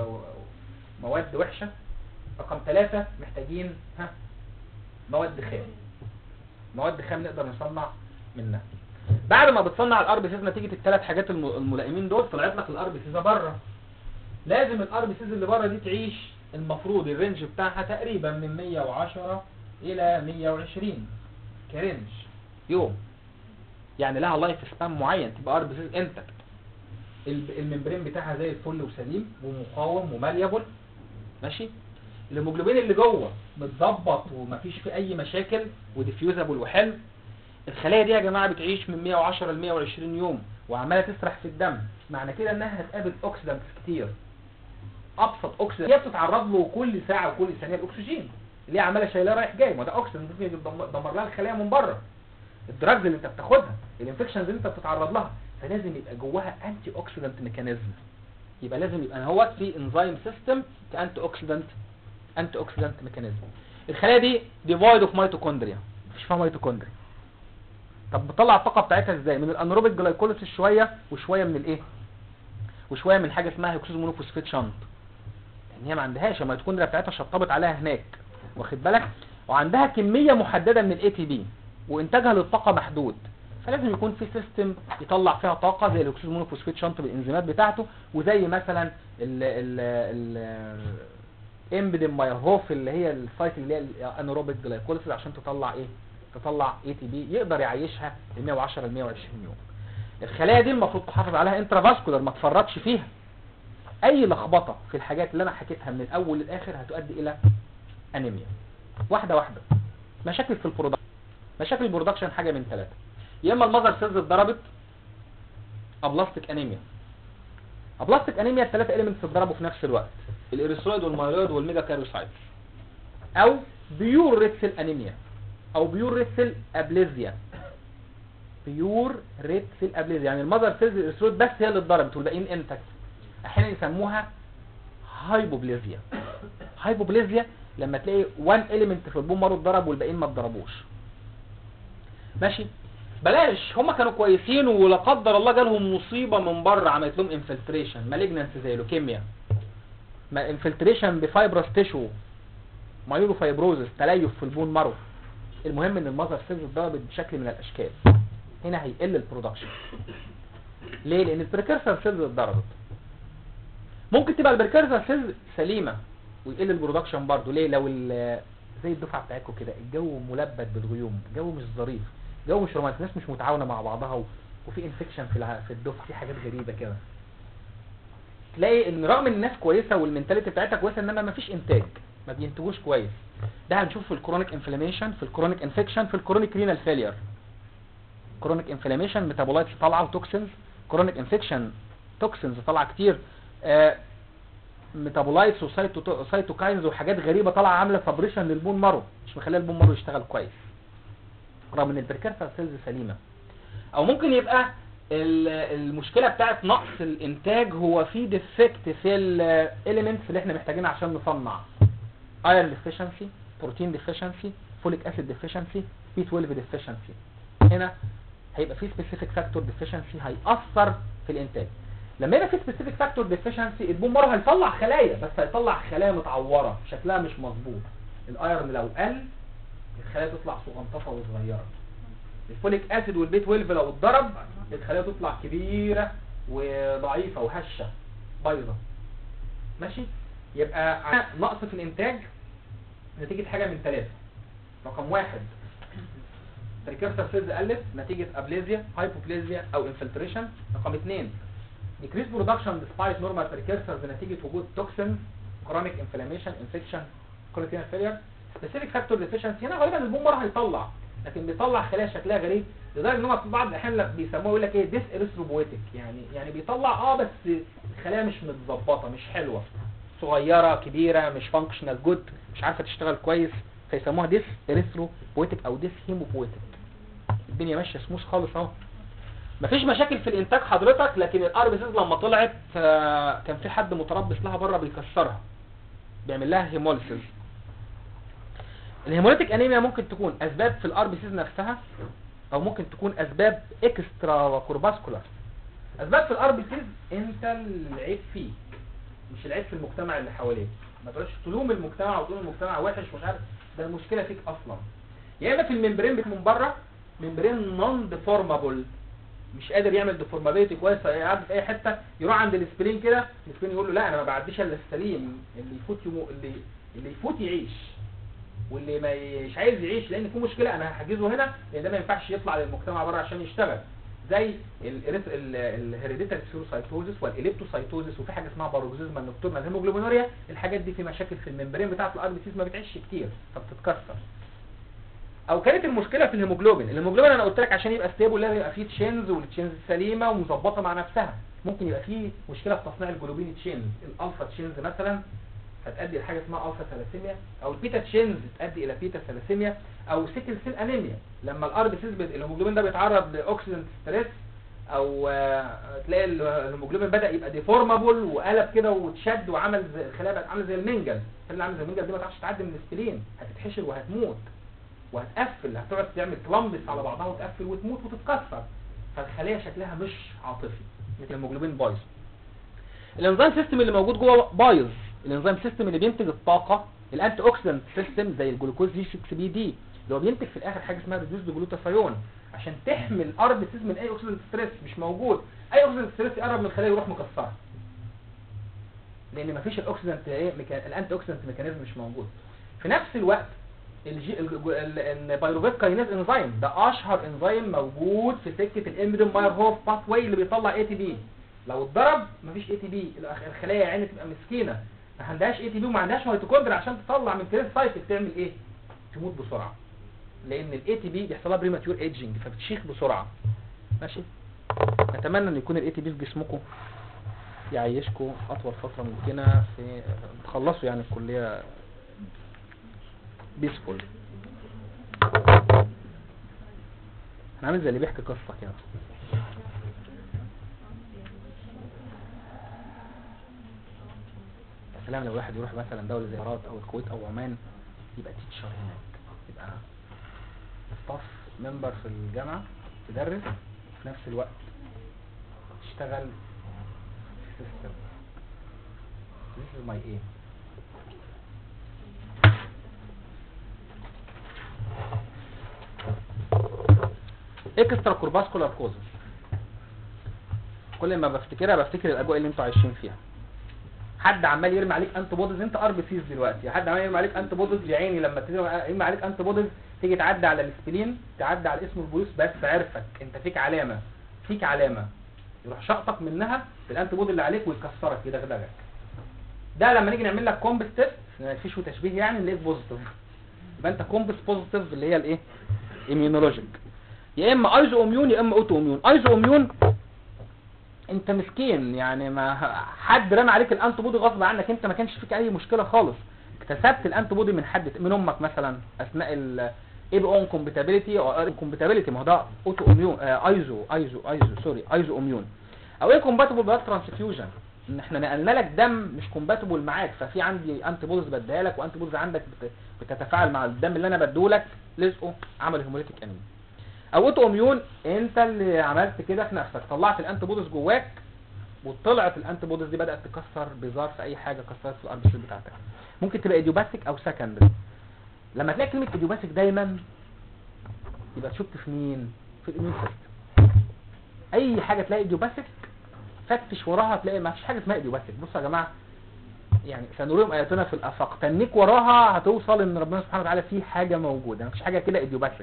ومواد وحشه رقم ثلاثة محتاجين ها مواد خام مواد خام نقدر نصنع منها بعد ما بتصنع الار بي سيز نتيجه الثلاث حاجات الم- الملائمين دول طلعت لك الار بي سيز بره لازم الار بي سيز اللي بره دي تعيش المفروض الرينج بتاعها تقريبا من 110 الى 120 كرينج يوم يعني لها لايف سبان معين تبقى ار بي سيز انتكت الممبرين بتاعها زي الفل وسليم ومقاوم وماليابل ماشي الهيموجلوبين اللي جوه متظبط ومفيش فيه اي مشاكل وديفيوزابل وحلو الخلايا دي يا جماعه بتعيش من 110 ل 120 يوم وعماله تسرح في الدم معنى كده انها هتقابل اوكسيدانتس كتير ابسط اوكسيدانت هي بتتعرض له كل ساعه وكل ثانيه الاكسجين اللي هي عماله شايلاه رايح جاي ما ده اوكسيدانت ممكن يدمر دمر لها الخلايا من بره الدراجز اللي انت بتاخدها الانفكشنز اللي انت بتتعرض لها فلازم يبقى جواها انتي اوكسيدانت ميكانيزم يبقى لازم يبقى هو في انزيم سيستم كانتي اوكسيدانت انتي اوكسيدانت ميكانيزم الخلايا دي ديفايد اوف ميتوكوندريا مفيش فيها ميتوكوندريا طب بتطلع الطاقه بتاعتها ازاي من الانروبيك جلايكوليسيس شويه وشويه من الايه وشويه من حاجه اسمها هيكسوز مونوفوسفيت شنط يعني هي ما عندهاش الميتوكوندريا بتاعتها شطبت عليها هناك واخد بالك وعندها كميه محدده من الاي تي بي وانتاجها للطاقه محدود فلازم يكون في سيستم يطلع فيها طاقه زي الاكسيد مونوفوسفيت شنط بالانزيمات بتاعته وزي مثلا ال ال ال امبيدم مايرهوف اللي هي السايكل اللي هي الانيروبيك جلايكوليسيس عشان تطلع ايه تطلع اي تي بي يقدر يعيشها ل 110 ل 120 يوم الخلايا دي المفروض تحافظ عليها انترافاسكولار ما تفرطش فيها اي لخبطه في الحاجات اللي انا حكيتها من الاول للاخر هتؤدي الى انيميا واحده واحده مشاكل في البرودكشن مشاكل البرودكشن حاجه من ثلاثه يا اما المذر سيلز اتضربت ابلاستيك انيميا ابلاستيك انيميا الثلاثه اليمنتس اتضربوا في نفس الوقت الاريثرويد والمايلويد والميجا كاروسايتس او بيور ريتسل انيميا او بيور ريتسل ابليزيا بيور ريتسل ابليزيا يعني المذر سيلز الاريثرويد بس هي اللي اتضربت والباقيين انتكت احيانا يسموها هايبوبليزيا هايبوبليزيا لما تلاقي وان اليمنت في البون مارو اتضرب والباقيين ما اتضربوش ماشي بلاش هما كانوا كويسين ولا قدر الله جالهم مصيبه من بره عملت لهم انفلتريشن مالجنانس زي لوكيميا ما انفلتريشن بفايبرس تيشو مايولو فايبروزس تليف في البون مارو المهم ان المذر سيلز اتضربت بشكل من الاشكال هنا هيقل البرودكشن ليه لان البريكرسر سيلز اتضربت ممكن تبقى البريكرسر سيلز سليمه ويقل البرودكشن برضه ليه لو ال- زي الدفعه بتاعتكم كده الجو ملبد بالغيوم الجو مش ظريف الجو مش رومانسي الناس مش متعاونه مع بعضها و... وفي انفكشن في الع... في الدفعه في حاجات غريبه كده تلاقي ان رغم ان الناس كويسه والمنتاليتي بتاعتها كويسه انما ما فيش انتاج ما بينتجوش كويس ده هنشوف في الكرونيك انفلاميشن في الكرونيك انفكشن في الكرونيك رينال فيلير كرونيك انفلاميشن ميتابولايتس طالعه وتوكسينز كرونيك انفكشن توكسينز طالعه كتير آه ميتابولايتس وسايتوكاينز وحاجات غريبه طالعه عامله فابريشن للبون مارو مش مخليه البون مارو يشتغل كويس رغم ان البريكارسال سيلز سليمه او ممكن يبقى ال- المشكله بتاعت نقص الانتاج هو في ديفكت في الاليمنتس اللي احنا محتاجينها عشان نصنع ايرون ديفيشنسي بروتين ديفيشنسي فوليك اسيد ديفيشنسي بي 12 ديفيشنسي هنا هيبقى في سبيسيفيك فاكتور ديفيشنسي هيأثر في الانتاج لما يبقى في سبيسيفيك فاكتور ديفيشنسي البون مارو هيطلع خلايا بس هيطلع خلايا متعوره شكلها مش مظبوط الايرون لو قل الخلايا تطلع صغنطفه وصغيره الفوليك اسيد والبي 12 لو اتضرب الخلايا تطلع كبيره وضعيفه وهشه بيضه ماشي يبقى ع- نقص في الانتاج نتيجه حاجه من ثلاثه رقم واحد بريكرسر سيلز قلت نتيجه ابليزيا هايبوبليزيا او انفلتريشن رقم اثنين decrease production despite normal precursors نتيجه وجود توكسين chronic inflammation infection chronic renal failure specific factor deficiency هنا غالبا البون مره هيطلع لكن بيطلع خلايا شكلها غريب لدرجه ان هم في بعض الاحيان لا- بيسموه يقول لك ايه ديس اريثروبويتك يعني يعني بيطلع اه بس الخلايا مش متظبطه مش حلوه صغيره كبيره مش فانكشنال جود مش عارفه تشتغل كويس فيسموها ديس اريثروبويتك او ديس هيموبويتك الدنيا ماشيه سموث خالص اهو مفيش مشاكل في الانتاج حضرتك لكن الار بي سيز لما طلعت آه، كان في حد متربص لها بره بيكسرها بيعمل لها هيموليسيس الهيموليتيك انيميا ممكن تكون اسباب في الار بي سيز نفسها او ممكن تكون اسباب اكسترا كورباسكولار اسباب في الار بي سيز انت العيب فيك مش العيب في المجتمع اللي حواليك ما تقولش تلوم المجتمع وتقول المجتمع وحش ومش عارف ده المشكله فيك اصلا يا اما في الممبرين بت- من بره ممبرين نون ديفورمابل مش قادر يعمل ديفورمابيلتي كويس يعدي في اي حته يروح عند الاسبرين كده الاسبرين يقول له لا انا ما بعديش الا السليم اللي يفوت يمو اللي اللي يفوت يعيش واللي ما مش عايز يعيش لان في مشكله انا هحجزه هنا لان ده ما ينفعش يطلع للمجتمع بره عشان يشتغل زي الهيريديتري سيروسايتوزس والاليبتوسايتوزس وفي حاجه اسمها باروكسيزما نوكتورنال هيموجلوبينوريا الحاجات دي في مشاكل في الممبرين بتاعه الار بي سيز ما بتعيش كتير فبتتكسر او كانت المشكله في الهيموجلوبين الهيموجلوبين انا قلت لك عشان يبقى ستيبل لازم يبقى فيه تشينز والتشينز سليمه ومظبطه مع نفسها ممكن يبقى فيه مشكله في تصنيع الجلوبين تشينز الالفا تشينز مثلا هتؤدي لحاجه اسمها الفا ثلاسيميا او البيتا تشينز تؤدي الى بيتا ثلاسيميا او سيكل سيل انيميا لما الار بي سيز الهيموجلوبين ده بيتعرض لاوكسيدنت ستريس او آه، تلاقي ال- الهيموجلوبين بدا يبقى ديفورمابل وقلب كده واتشد وعمل زي الخلايا بقت عامله زي المنجل اللي عامله زي المنجل دي ما تعرفش تعدي من السبلين هتتحشر وهتموت وهتقفل هتقعد تعمل كلامبس على بعضها وتقفل وتموت وتتكسر فالخليه شكلها مش عاطفي مثل الهيموجلوبين بايظ الانزيم سيستم اللي موجود جوه بايظ الانزيم سيستم اللي بينتج الطاقه الانتي اوكسيدنت سيستم زي الجلوكوز دي 6 بي دي اللي هو بينتج في الاخر حاجه اسمها ريديوسد جلوتاثيون عشان تحمي الار بي سيز من اي اوكسيدنت ستريس مش موجود اي اوكسيدنت ستريس يقرب من الخليه يروح مكسرها لان مفيش الاوكسيدنت ايه ميكا... الانتي اوكسيدنت ميكانيزم مش موجود في نفس الوقت الجي... البيروفيت كاينيز انزيم ده اشهر انزيم موجود في سكه الاميدن ماير هوف باث واي اللي بيطلع اي تي بي لو اتضرب مفيش اي تي بي الخلايا يا عيني تبقى مسكينه ما عندهاش اي تي بي وما عندهاش ميتوكوندريا عشان تطلع من كريس سايكل تعمل ايه تموت بسرعه لان الاي تي بي بيحصل لها بريماتيور ايجنج فبتشيخ بسرعه ماشي نتمنى ان يكون الاي تي بي في جسمكم يعيشكم اطول فتره ممكنه في تخلصوا يعني الكليه بيسفول انا عامل زي اللي بيحكي قصه كده يا سلام لو واحد يروح مثلا دولة زي الامارات او الكويت او عمان يبقى تيتشر هناك يبقى ستاف ممبر في الجامعة تدرس وفي نفس الوقت تشتغل في سيستم This is my aim اكسترا كورباسكولار كوزز كل ما بفتكرها بفتكر الاجواء اللي انتوا عايشين فيها حد عمال يرمي عليك انت بودز انت ار بي سيز دلوقتي حد عمال يرمي عليك انت بودز يا عيني لما يرمي عليك انت بودز تيجي تعدي على السبلين تعدي على اسم البوليس بس عرفك انت فيك علامه فيك علامه يروح شقطك منها في الانتي بودي اللي عليك ويكسرك يدغدغك ده لما نيجي نعمل لك كومبس تيست مفيش تشبيه يعني نلاقيك بوزيتيف يبقى انت كومبس بوزيتيف اللي هي الايه immunologic يا اما ايزو اميون يا اما اوتو اميون ايزو اميون انت مسكين يعني ما حد رمى عليك الانتي بودي غصب عنك انت ما كانش فيك اي مشكله خالص اكتسبت الانتي بودي من حد من امك مثلا اثناء ال اي بي اون كومباتيبيليتي او ار كومباتيبيليتي ما هو ده اوتو اميون آه ايزو ايزو ايزو سوري ايزو اميون او ايه كومباتيبل بلاد ترانسفيوجن ان احنا نقلنا لك دم مش كومباتيبل معاك ففي عندي انتي بوديز بديها لك وانتي بوديز عندك بت- بتتفاعل مع الدم اللي انا بديهولك لزقه عمل هيموليتيك انيميا او اوتو اميون انت اللي عملت كده في نفسك طلعت الانتي بوديز جواك وطلعت الانتي بوديز دي بدات تكسر بظهر في اي حاجه كسرت في الار بي بتاعتك ممكن تبقى ايديوباثيك او سكندري لما تلاقي كلمه ايديوباثيك دايما يبقى تشك في مين في الاميون سيستم اي حاجه تلاقي ايديوباثيك فتش وراها تلاقي ما فيش حاجه اسمها ايديوباثيك بصوا يا جماعه يعني سنريهم اياتنا في الافاق تنك وراها هتوصل ان ربنا سبحانه وتعالى في حاجه موجوده مفيش حاجه كده ايديوباثيك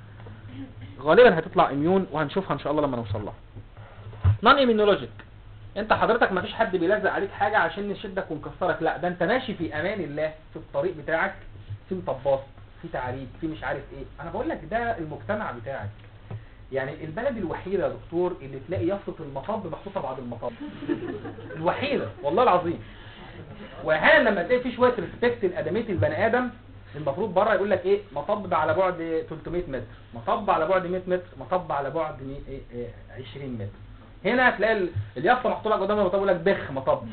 غالبا هتطلع اميون وهنشوفها ان شاء الله لما نوصل لها نون ايمينولوجيك انت حضرتك ما فيش حد بيلزق عليك حاجه عشان يشدك ويكسرك لا ده انت ماشي في امان الله في الطريق بتاعك في مطبات في تعريب في مش عارف ايه انا بقول لك ده المجتمع بتاعك يعني البلد الوحيده يا دكتور اللي تلاقي يافطه المطب محطوطه بعد المطب الوحيده والله العظيم واحيانا لما تلاقي في شويه ريسبكت لادميه البني ادم المفروض بره يقول لك ايه مطب على بعد 300 متر مطب على بعد 100 متر مطب على بعد مي- إيه إيه 20 متر هنا هتلاقي ال- اليافطه محطوطه قدام المطب يقول لك بخ مطب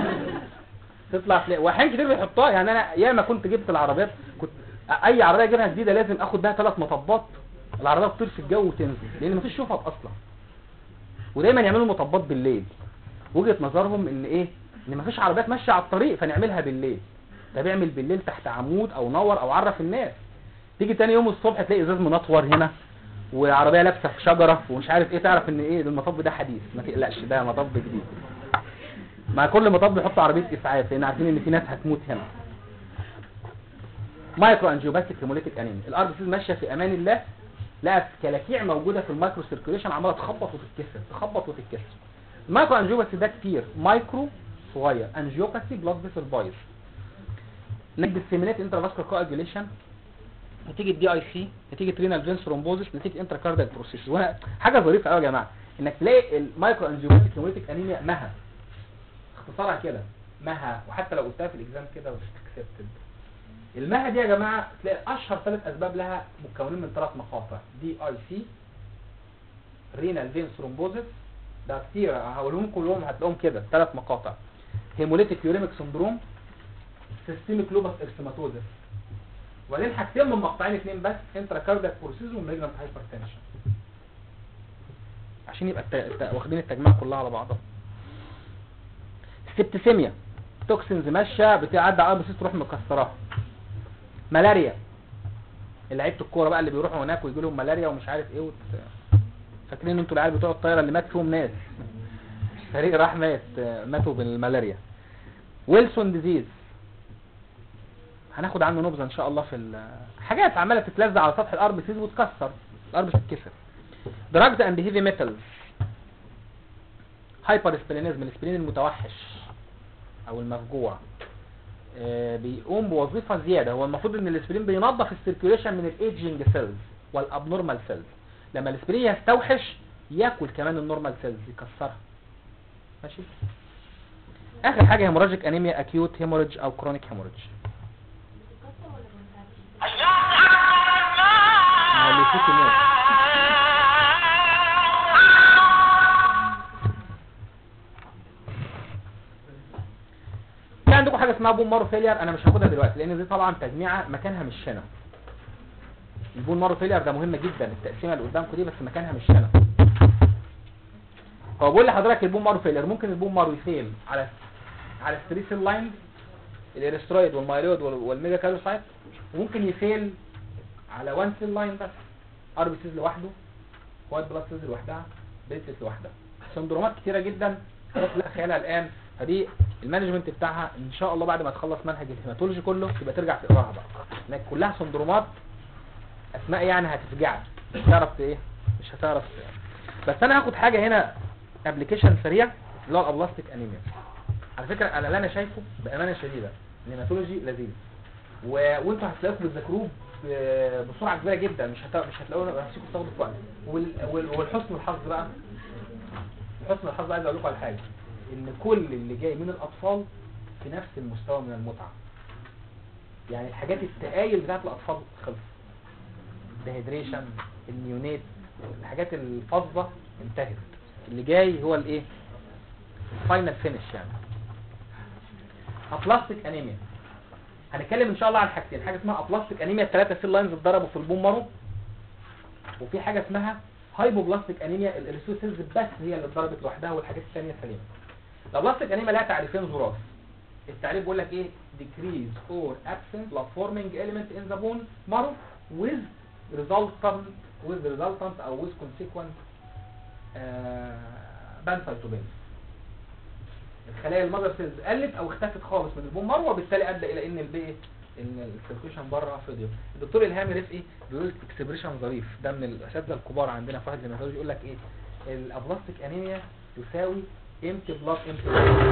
تطلع تلاقي واحيان كتير بيحطها يعني انا ياما كنت جبت العربيات كنت اي عربيه اجيبها جديده لازم اخد بها ثلاث مطبات العربيه تطير في الجو وتنزل لان مفيش شفط اصلا ودايما يعملوا مطبات بالليل وجهه نظرهم ان ايه ان مفيش عربيات ماشيه على الطريق فنعملها بالليل ده بيعمل بالليل تحت عمود او نور او عرف الناس تيجي تاني يوم الصبح تلاقي ازاز منطور هنا وعربيه لابسه في شجره ومش عارف ايه تعرف ان ايه المطب ده حديث ما تقلقش ده مطب جديد مع كل مطب يحط عربيه اسعاف لان عارفين ان في ناس هتموت هنا مايكرو انجيوباثيك هيموليتيك انيميا الار بي سي ماشيه في امان الله لقت كلاكيع موجوده في المايكرو سيركيوليشن عماله تخبط وتتكسر تخبط وتتكسر المايكرو انجيوباثي ده كتير مايكرو صغير انجيوباثي بلاد فيسل بايظ نتيجه ديسيمينيت انترافاسكولار كواجوليشن نتيجه دي اي سي نتيجه رينال فين ثرومبوزس نتيجه انتراكارديال بروسيس وانا حاجه ظريفه قوي يا جماعه انك تلاقي المايكرو انجيوباثيك هيموليتيك انيميا مها اختصارها كده مها وحتى لو قلتها في الاكزام كده مش اكسبتد المها دي يا جماعه تلاقي اشهر ثلاث اسباب لها مكونين من ثلاث مقاطع دي اي سي رينال فين ثرومبوزس ده كتير هقولهم كلهم هتلاقيهم كده ثلاث مقاطع هيموليتيك يوريميك سندروم سيستميك لوبس ارسيماتوزس وبعدين حاجتين من مقطعين اثنين بس انترا كاردياك بروسيس ومالجنت هايبرتنشن عشان يبقى الت... الت... واخدين التجميع كلها على بعضها سبتسيميا توكسينز ماشيه بتعدي على البسيط تروح مكسراها ملاريا لعيبه الكوره بقى اللي بيروحوا هناك ويجي لهم ملاريا ومش عارف ايه وت... فاكرين انتوا العيال بتوع الطايره اللي مات فيهم ناس فريق راح مات ماتوا بالملاريا ويلسون ديزيز هناخد عنه نبذه ان شاء الله في ال- حاجات عماله تتلزق على سطح الارض سيز وتكسر الارض بتتكسر دراجز اند هيفي ميتالز هايبر سبلينيزم الاسبرين المتوحش او المفجوع آه، بيقوم بوظيفه زياده هو المفروض ان الاسبرين بينظف السيركيوليشن من الايدجنج سيلز والابنورمال سيلز لما الاسبرين يستوحش ياكل كمان النورمال سيلز يكسرها ماشي اخر حاجه هيموراجيك انيميا اكيوت هيموريج او كرونيك هيموريج ما هو اللي يفوت يموت في عندكم حاجه اسمها بون مارو فيلير انا مش هاخدها دلوقتي لان دي طبعا تجميعه مكانها مش هنا البون مارو فيلير ده مهم جدا التقسيمه اللي قدامكم دي بس مكانها مش هنا هو بقول لحضرتك البون مارو فيلير ممكن البون مارو يفيل على على الثري سيل لاين الاريسترويد والمايلويد وال- والميجا كالوسايت وممكن يفيل على وان سيل لاين بس ار بي سيز لوحده وايت بلاد سيلز لوحدها بيتلت لوحدها سندرومات كتيره جدا خلاص لا خيالها الان فدي المانجمنت بتاعها ان شاء الله بعد ما تخلص منهج الهيماتولوجي كله تبقى ترجع تقراها بقى لان كلها سندرومات اسماء يعني هتفجعك مش هتعرف ت- ايه مش هتعرف ت- بس انا هاخد حاجه هنا ابلكيشن سريع اللي هو الابلاستيك انيميا على فكره انا اللي انا شايفه بامانه شديده الهيماتولوجي لذيذ و... وانتوا هتلاقوه بتذاكروه ب- بسرعه كبيره جدا مش هت... مش هتلاقوه هتسيبوا تاخدوا في وقت وال... وال... والحسن الحظ بقى حسن الحظ عايز اقول لكم على حاجه ان كل اللي جاي من الاطفال في نفس المستوى من المتعه يعني الحاجات التقايل بتاعت الاطفال خلصت ديهيدريشن النيونيت الحاجات الفظه انتهت اللي جاي هو الايه فاينل فينش يعني ابلاستيك انيميا هنتكلم ان شاء الله عن حاجتين حاجه اسمها ابلاستيك انيميا الثلاثه سيل لاينز اتضربوا في البون مارو وفي حاجه اسمها هايبوبلاستيك انيميا الاريثروسيلز بس هي اللي اتضربت لوحدها والحاجات الثانيه سليمه الابلاستيك انيميا لها تعريفين ظراف التعريف بيقول لك ايه decrease or absent blood forming element in the bone marrow with resultant with resultant او with consequent بانسايتوبينز الخلايا المذر سيلز قلت او اختفت خالص من البون مارو وبالتالي ادى الى ان البي ان السيركيشن بره فضيت الدكتور الهام رفقي بيقول اكسبريشن ظريف ده من الاساتذه الكبار عندنا في واحد الهيماتولوجي يقول لك ايه الابلاستيك انيميا تساوي امتي بلاد امتي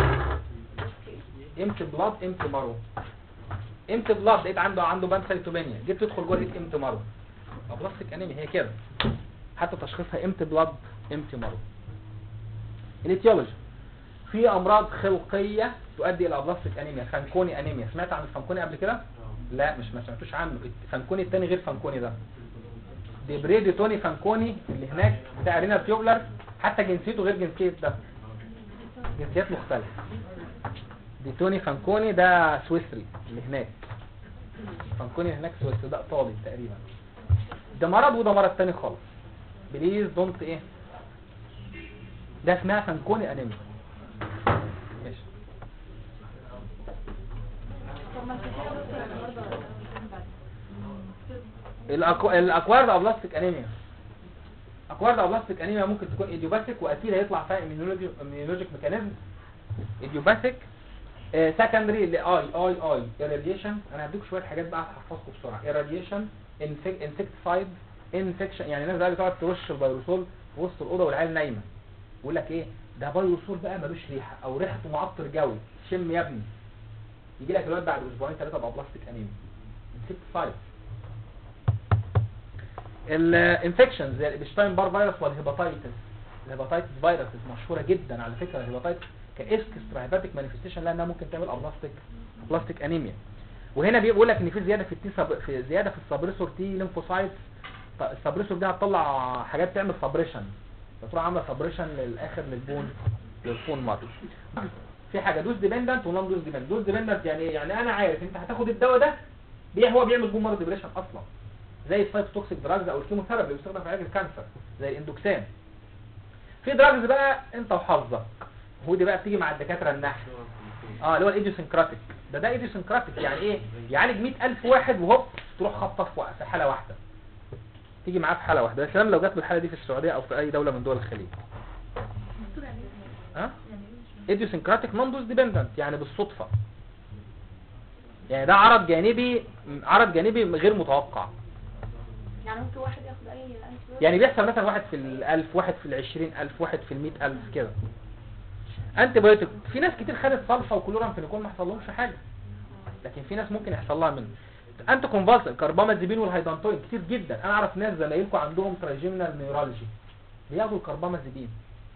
امتي بلاد امتي مارو امتي بلاد لقيت عنده عنده بانسايتوبينيا جيت تدخل جوه لقيت امتي مارو ابلاستيك انيميا هي كده حتى تشخيصها امتي بلاد امتي مارو الاتيولوجي في امراض خلقيه تؤدي الى ابلاستيك انيميا فانكوني انيميا سمعت عن الفانكوني قبل كده لا مش ما سمعتوش عنه فانكوني التاني غير فانكوني ده ديبريدي توني فانكوني اللي هناك بتاع رينا تيوبلر حتى جنسيته غير جنسيه ده جنسيات مختلفه دي توني فانكوني ده سويسري اللي هناك فانكوني اللي هناك سويسري ده ايطالي تقريبا ده مرض وده مرض تاني خالص بليز دونت ايه ده اسمها فانكوني انيميا ماشي الأكو... الاكوارد ابلاستيك انيميا اكوارد ابلاستيك انيميا ممكن تكون ايديوباثيك واكيد هيطلع فيها اميونولوجي اميونولوجيك ميكانيزم ايديوباثيك سكندري اي اي اي irradiation انا هديك شويه حاجات بقى هحفظكم بسرعه irradiation انسكتسايد انفكشن يعني الناس بقى بتقعد ترش الفيروسول في وسط الاوضه والعيال نايمه يقول لك ايه ده فيروسول بقى ملوش ريحه او ريحته معطر جوي شم يا ابني يجي لك الواد بعد اسبوعين ثلاثه بقى بلاستيك انيميا انسكتسايد الانفكشن زي الابشتاين بار فيروس والهيباتيتس الهيباتيتس فيروس مشهوره جدا على فكره الهيباتيتس كاكسترا هيباتيك مانيفستيشن لانها ممكن تعمل ابلاستيك ابلاستيك انيميا وهنا بيقول لك ان في زياده في التي سب... في زياده في السبريسور تي ليمفوسايتس السبريسور دي هتطلع حاجات تعمل سبريشن فتروح عامله سبريشن للاخر للبون للبون مارو في حاجه دوز ديبندنت ونون دوز ديبندنت دوز ديبندنت يعني ايه يعني انا عارف انت هتاخد الدواء ده بيه هو بيعمل بون مارو ديبريشن اصلا زي السايتوتوكسيك دراجز او الكيموثيرابي اللي بيستخدم في علاج الكانسر زي الاندوكسان في دراجز بقى انت وحظك ودي بقى بتيجي مع الدكاتره النحل اه اللي هو الايديوسنكراتيك ده ده ايديوسنكراتيك يعني ايه يعالج 100000 واحد وهوب تروح خبطه في وق- في حاله واحده تيجي معاه في حاله واحده يا سلام لو جت بالحاله دي في السعوديه او في اي دوله من دول الخليج دكتور يعني ايه؟ ها يعني ايه مش فاهمة. idiosyncratic non dose dependent يعني بالصدفه يعني ده عرض جانبي عرض جانبي غير متوقع يعني ممكن واحد ياخد اي انتي يعني بيحصل مثلا واحد في الألف واحد في العشرين ألف واحد في المئة ألف كده انتي بايوتيك في ناس كتير خدت صلفة وكلورامفينيكول ما حصلهمش حاجة لكن في ناس ممكن يحصل لها منه انت كونفالسن كاربامازيبين والهيدانتوين كتير جدا انا اعرف ناس زمايلكم عندهم تراجيمنال نيورالجي بياخدوا الكاربامازيبين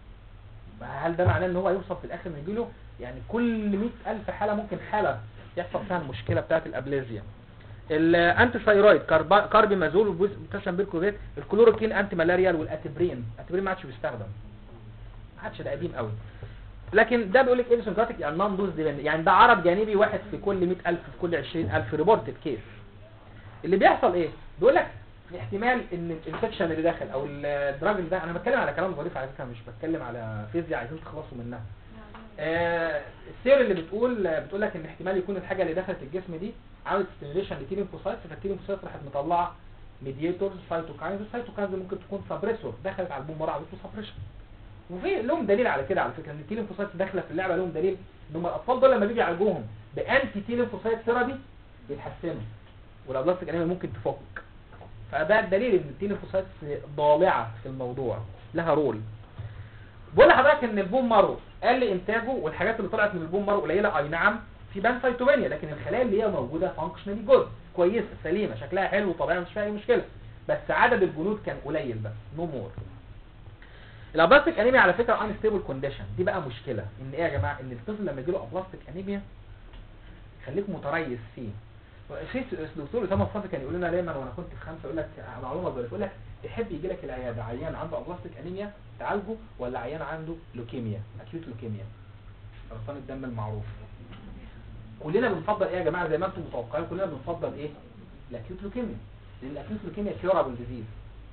هل ده معناه ان هو هيوصل في الاخر ان يجيله يعني كل 100000 حالة ممكن حالة يحصل فيها المشكلة بتاعت الابليزيا الانتي ثايرويد كاربا- كاربيمازول وبوتاسيوم بيركوفيت الكلوروكين انتي مالاريال والاتبرين الاتبرين ما عادش بيستخدم ما عادش ده قديم قوي لكن ده بيقول لك ايديسونكراتيك يعني نون دوز يعني ده عرض جانبي واحد في كل 100000 في كل 20000 ريبورتد كيس اللي بيحصل ايه بيقول لك في احتمال ان الانفكشن اللي داخل او الدراج اللي ده انا بتكلم على كلام ظريف على فكره مش بتكلم على فيزياء عايزين تخلصوا منها آه، السير اللي بتقول بتقول لك ان احتمال يكون الحاجه اللي دخلت الجسم دي عملت ستيميليشن لتيلينفوسايت فالتيلينفوسايت راحت مطلعه ميديتورز سايتوكاينز السايتوكاينز ممكن تكون سبريسور دخلت على البوم عملت له سبريشن وفي لهم دليل على كده على فكره ان التيلينفوسايت داخله في اللعبه لهم دليل ان هم الاطفال دول لما بيجي يعالجوهم بانتي تيلينفوسايت ثيرابي بيتحسنوا والابلاستيك انيميا ممكن تفك فده الدليل ان التيلينفوسايت ضالعه في الموضوع لها رول بقول لحضرتك ان البوم مارو قل انتاجه والحاجات اللي طلعت من البوم مارو قليله اي نعم في بانسايتومينيا لكن الخلايا اللي هي موجوده فانكشنالي جود كويسه سليمه شكلها حلو وطبيعي مش فيها اي مشكله بس عدد الجنود كان قليل بس نو مور الابلاستيك انيميا على فكره ان ستيبل كونديشن دي بقى مشكله ان ايه يا جماعه ان الطفل لما يجيله ابلاستيك انيميا خليك متريث فيه في الدكتور اسامه الصافي كان يقول لنا دايما وانا كنت في خمسه يقول لك معلومه ظريفه يقول لك تحب يجي لك العياده عيان عنده ابلاستيك انيميا تعالجه ولا عيان عنده لوكيميا اكيوت لوكيميا سرطان الدم المعروف كلنا بنفضل ايه يا جماعه زي ما انتم متوقعين كلنا بنفضل ايه الاكيوت لوكيميا لان الاكيوت لوكيميا كيورابل ديزيز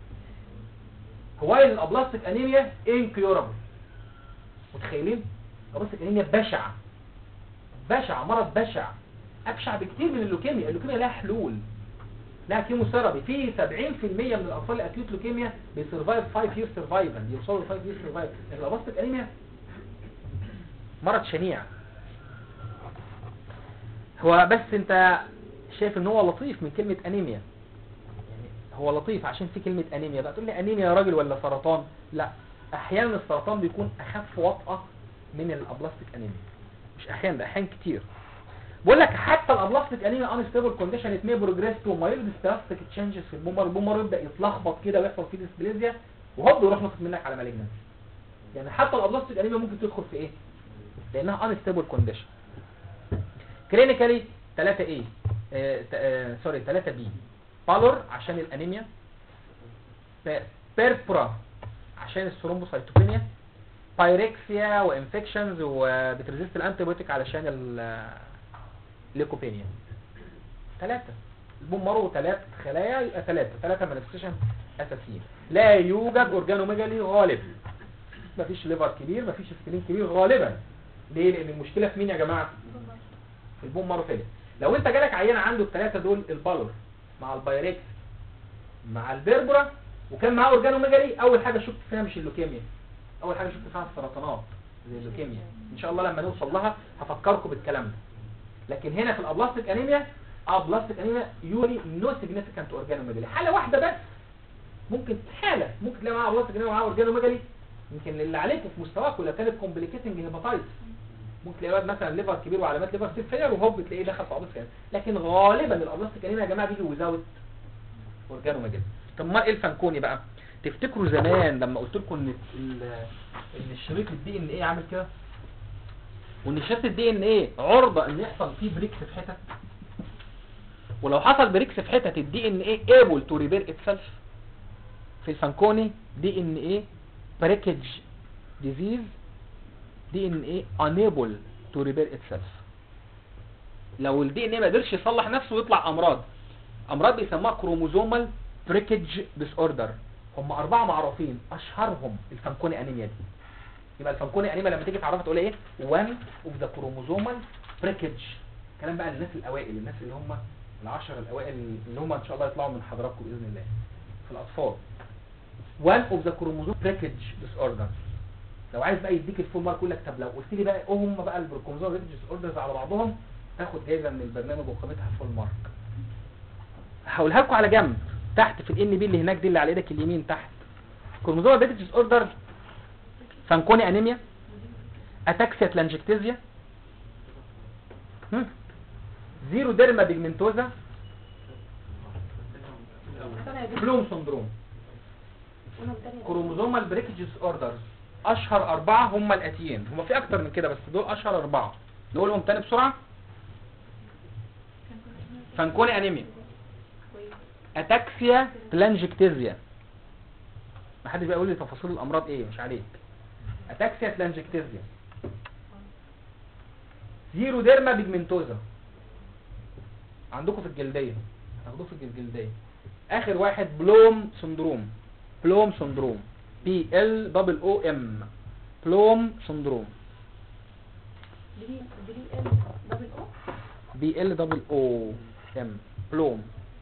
هو الابلاستيك انيميا انكيورابل متخيلين الابلاستيك انيميا بشعه بشع مرض بشع ابشع بكتير من اللوكيميا اللوكيميا لها حلول لها كيموثيرابي في 70% من الاطفال الاكيوت لوكيميا بيسرفايف 5 يير سرفايفل يوصلوا ل 5 يير سرفايفل لكن الاباستيك انيميا مرض شنيع هو بس انت شايف ان هو لطيف من كلمة انيميا يعني هو لطيف عشان في كلمة انيميا بقى تقول لي انيميا يا راجل ولا سرطان لا احيانا السرطان بيكون اخف وطأة من الابلاستيك انيميا مش احيانا ده احيان كتير بقول لك حتى الابلاستيك انيميا ان ستيبل كونديشن ات مي بروجريس تو مايلد ستاستيك تشينجز في البومر البومر يبدا يتلخبط كده ويحصل فيه ديسبليزيا وهوب يروح نطط منك على مالجنس يعني حتى الابلاستيك انيميا ممكن تدخل في ايه لانها ان ستيبل كونديشن كلينيكالي 3 ايه آه آه سوري 3 بي بالور عشان الانيميا بيربرا عشان الثرومبوسايتوبينيا بايركسيا وانفكشنز وبتريزيست الانتيبيوتيك علشان الليكوبينيا ثلاثة البوم مرو ثلاث خلايا يبقى ثلاثة ثلاثة مانيفستيشن اساسيين لا يوجد اورجانوميجالي غالب مفيش ليفر كبير مفيش سكرين كبير غالبا ليه لان المشكلة في مين يا جماعة في البوم مارو فيلم لو انت جالك عيان عنده الثلاثة دول البالور مع البايركس مع البربرا وكان معاه اورجانوميجالي اول حاجة شفت فيها مش اللوكيميا اول حاجة شفت فيها السرطانات زي اللوكيميا ان شاء الله لما نوصل لها هفكركم بالكلام ده لكن هنا في الابلاستيك انيميا ابلاستيك انيميا يوري نو سيجنيفيكانت اورجانوميجالي حالة واحدة بس ممكن حالة ممكن تلاقي معاها ابلاستيك انيميا ومعاها اورجانوميجالي يمكن اللي عليكم في مستواكم لو كانت كومبليكيتنج هيباتايتس ممكن تلاقي واد مثلا ليفر كبير وعلامات ليفر سيل فيلر وهوب تلاقيه دخل في ابلاستيك لكن غالبا الابلاستيك انيميا يا جماعه بيجي ويزاوت اورجانوميجالي طب ما ايه الفانكوني بقى تفتكروا زمان لما قلت لكم ان ال- ان الشريط الدي ان ايه عامل كده وان شريط الدي ان ايه عرضه ان يحصل فيه بريكس في حتت ولو حصل بريكس في حتت الدي ان ايه able to repair itself في الفانكوني دي ان ايه بريكج ديزيز دي ان ايه unable to repair itself لو الدي ان ايه ما قدرش يصلح نفسه ويطلع امراض امراض بيسموها كروموزومال بريكج ديس اوردر هم اربعه معروفين اشهرهم الفانكوني انيميا دي يبقى الفانكوني انيميا لما تيجي تعرفها تقول ايه one of the chromosomal breakage كلام بقى للناس الاوائل الناس اللي هم العشر الاوائل اللي هم ان شاء الله يطلعوا من حضراتكم باذن الله في الاطفال one of the chromosome breakage disorders لو عايز بقى يديك الفول مارك يقول لك طب لو قلت لي بقى ايه هم بقى الكروموزوم بريكج disorders على بعضهم تاخد جايزه من البرنامج وقيمتها فول مارك هقولها لكم على جنب تحت في الان بي اللي هناك دي اللي على ايدك اليمين تحت كروموزوم بريكج disorders فانكوني انيميا اتاكسيا تلانجكتيزيا هم؟ زيرو ديرما بيجمنتوزا الثانية دي بلوم سندروم قلنا الثانية دي. كروموزومال بريكجز اوردرز اشهر اربعه هم الاتيين هم في اكتر من كده بس دول اشهر اربعه نقولهم تاني بسرعه فانكوني انيميا اتاكسيا تلانجكتيزيا ما حدش بقى يقول لي تفاصيل الامراض ايه مش عليك اتاكسيا تلانجكتيزيا زيرو ديرما بيجمنتوزا عندكم في الجلديه هتاخدوه في الجلديه اخر واحد بلوم سندروم بلوم سندروم بي ال دبل او ام بلوم سندروم دي دي ال دبل او بي ال دبل او ام بلوم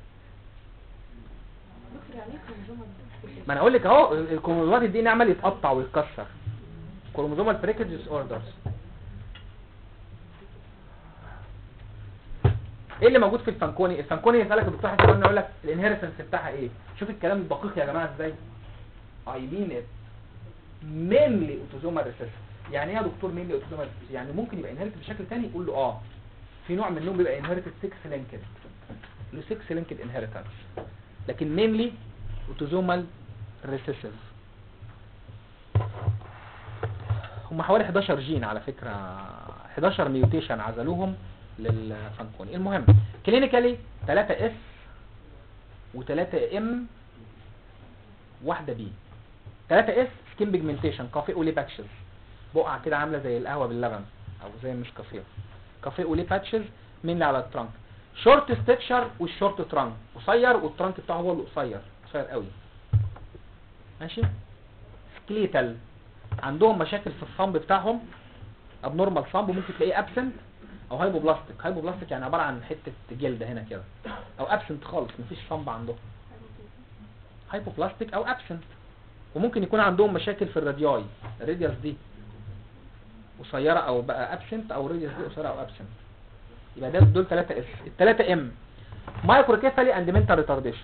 دكتور يعني ايه كروموزوم ما انا اقول لك اهو الكروموزومات الدي ان عمال يتقطع ويتكسر كروموزومال بريكج اوردرز ايه اللي موجود في الفانكوني الفانكوني يسالك الدكتور حسن قلنا يقول لك الانهيرتنس بتاعها ايه شوف الكلام الدقيق يا جماعه ازاي اي مين ات مينلي اوتوزومال ريسيسيف يعني ايه يا دكتور مينلي اوتوزومال يعني ممكن يبقى انهيرت بشكل تاني يقول له اه في نوع منهم بيبقى انهيرتد 6 لينكد له 6 لينكد انهيرتنس لكن مينلي اوتوزومال ريسيسيف هم حوالي 11 جين على فكرة 11 ميوتيشن عزلوهم للفانكوني المهم كلينيكالي 3 اس و3 ام واحدة بي 3 اس سكين بيجمنتيشن كافيه اولي باتشز بقعة كده عاملة زي القهوة باللبن او زي مش كافيه كافيه اولي باتشز مين على الترانك شورت ستيتشر والشورت ترانك قصير والترانك بتاعه هو اللي قصير قصير قوي ماشي سكليتال عندهم مشاكل في الصمب بتاعهم ابنورمال صمب وممكن تلاقيه ابسنت او هايبوبلاستيك هايبوبلاستيك يعني عباره عن حته جلد هنا كده او ابسنت خالص مفيش صمب عندهم هايبوبلاستيك او ابسنت وممكن يكون عندهم مشاكل في الرادياي الراديوس دي قصيره او بقى ابسنت او الراديوس دي قصيره او ابسنت يبقى ده دول 3 اس ال 3 ام مايكروكيفالي اند منتال ريتارديشن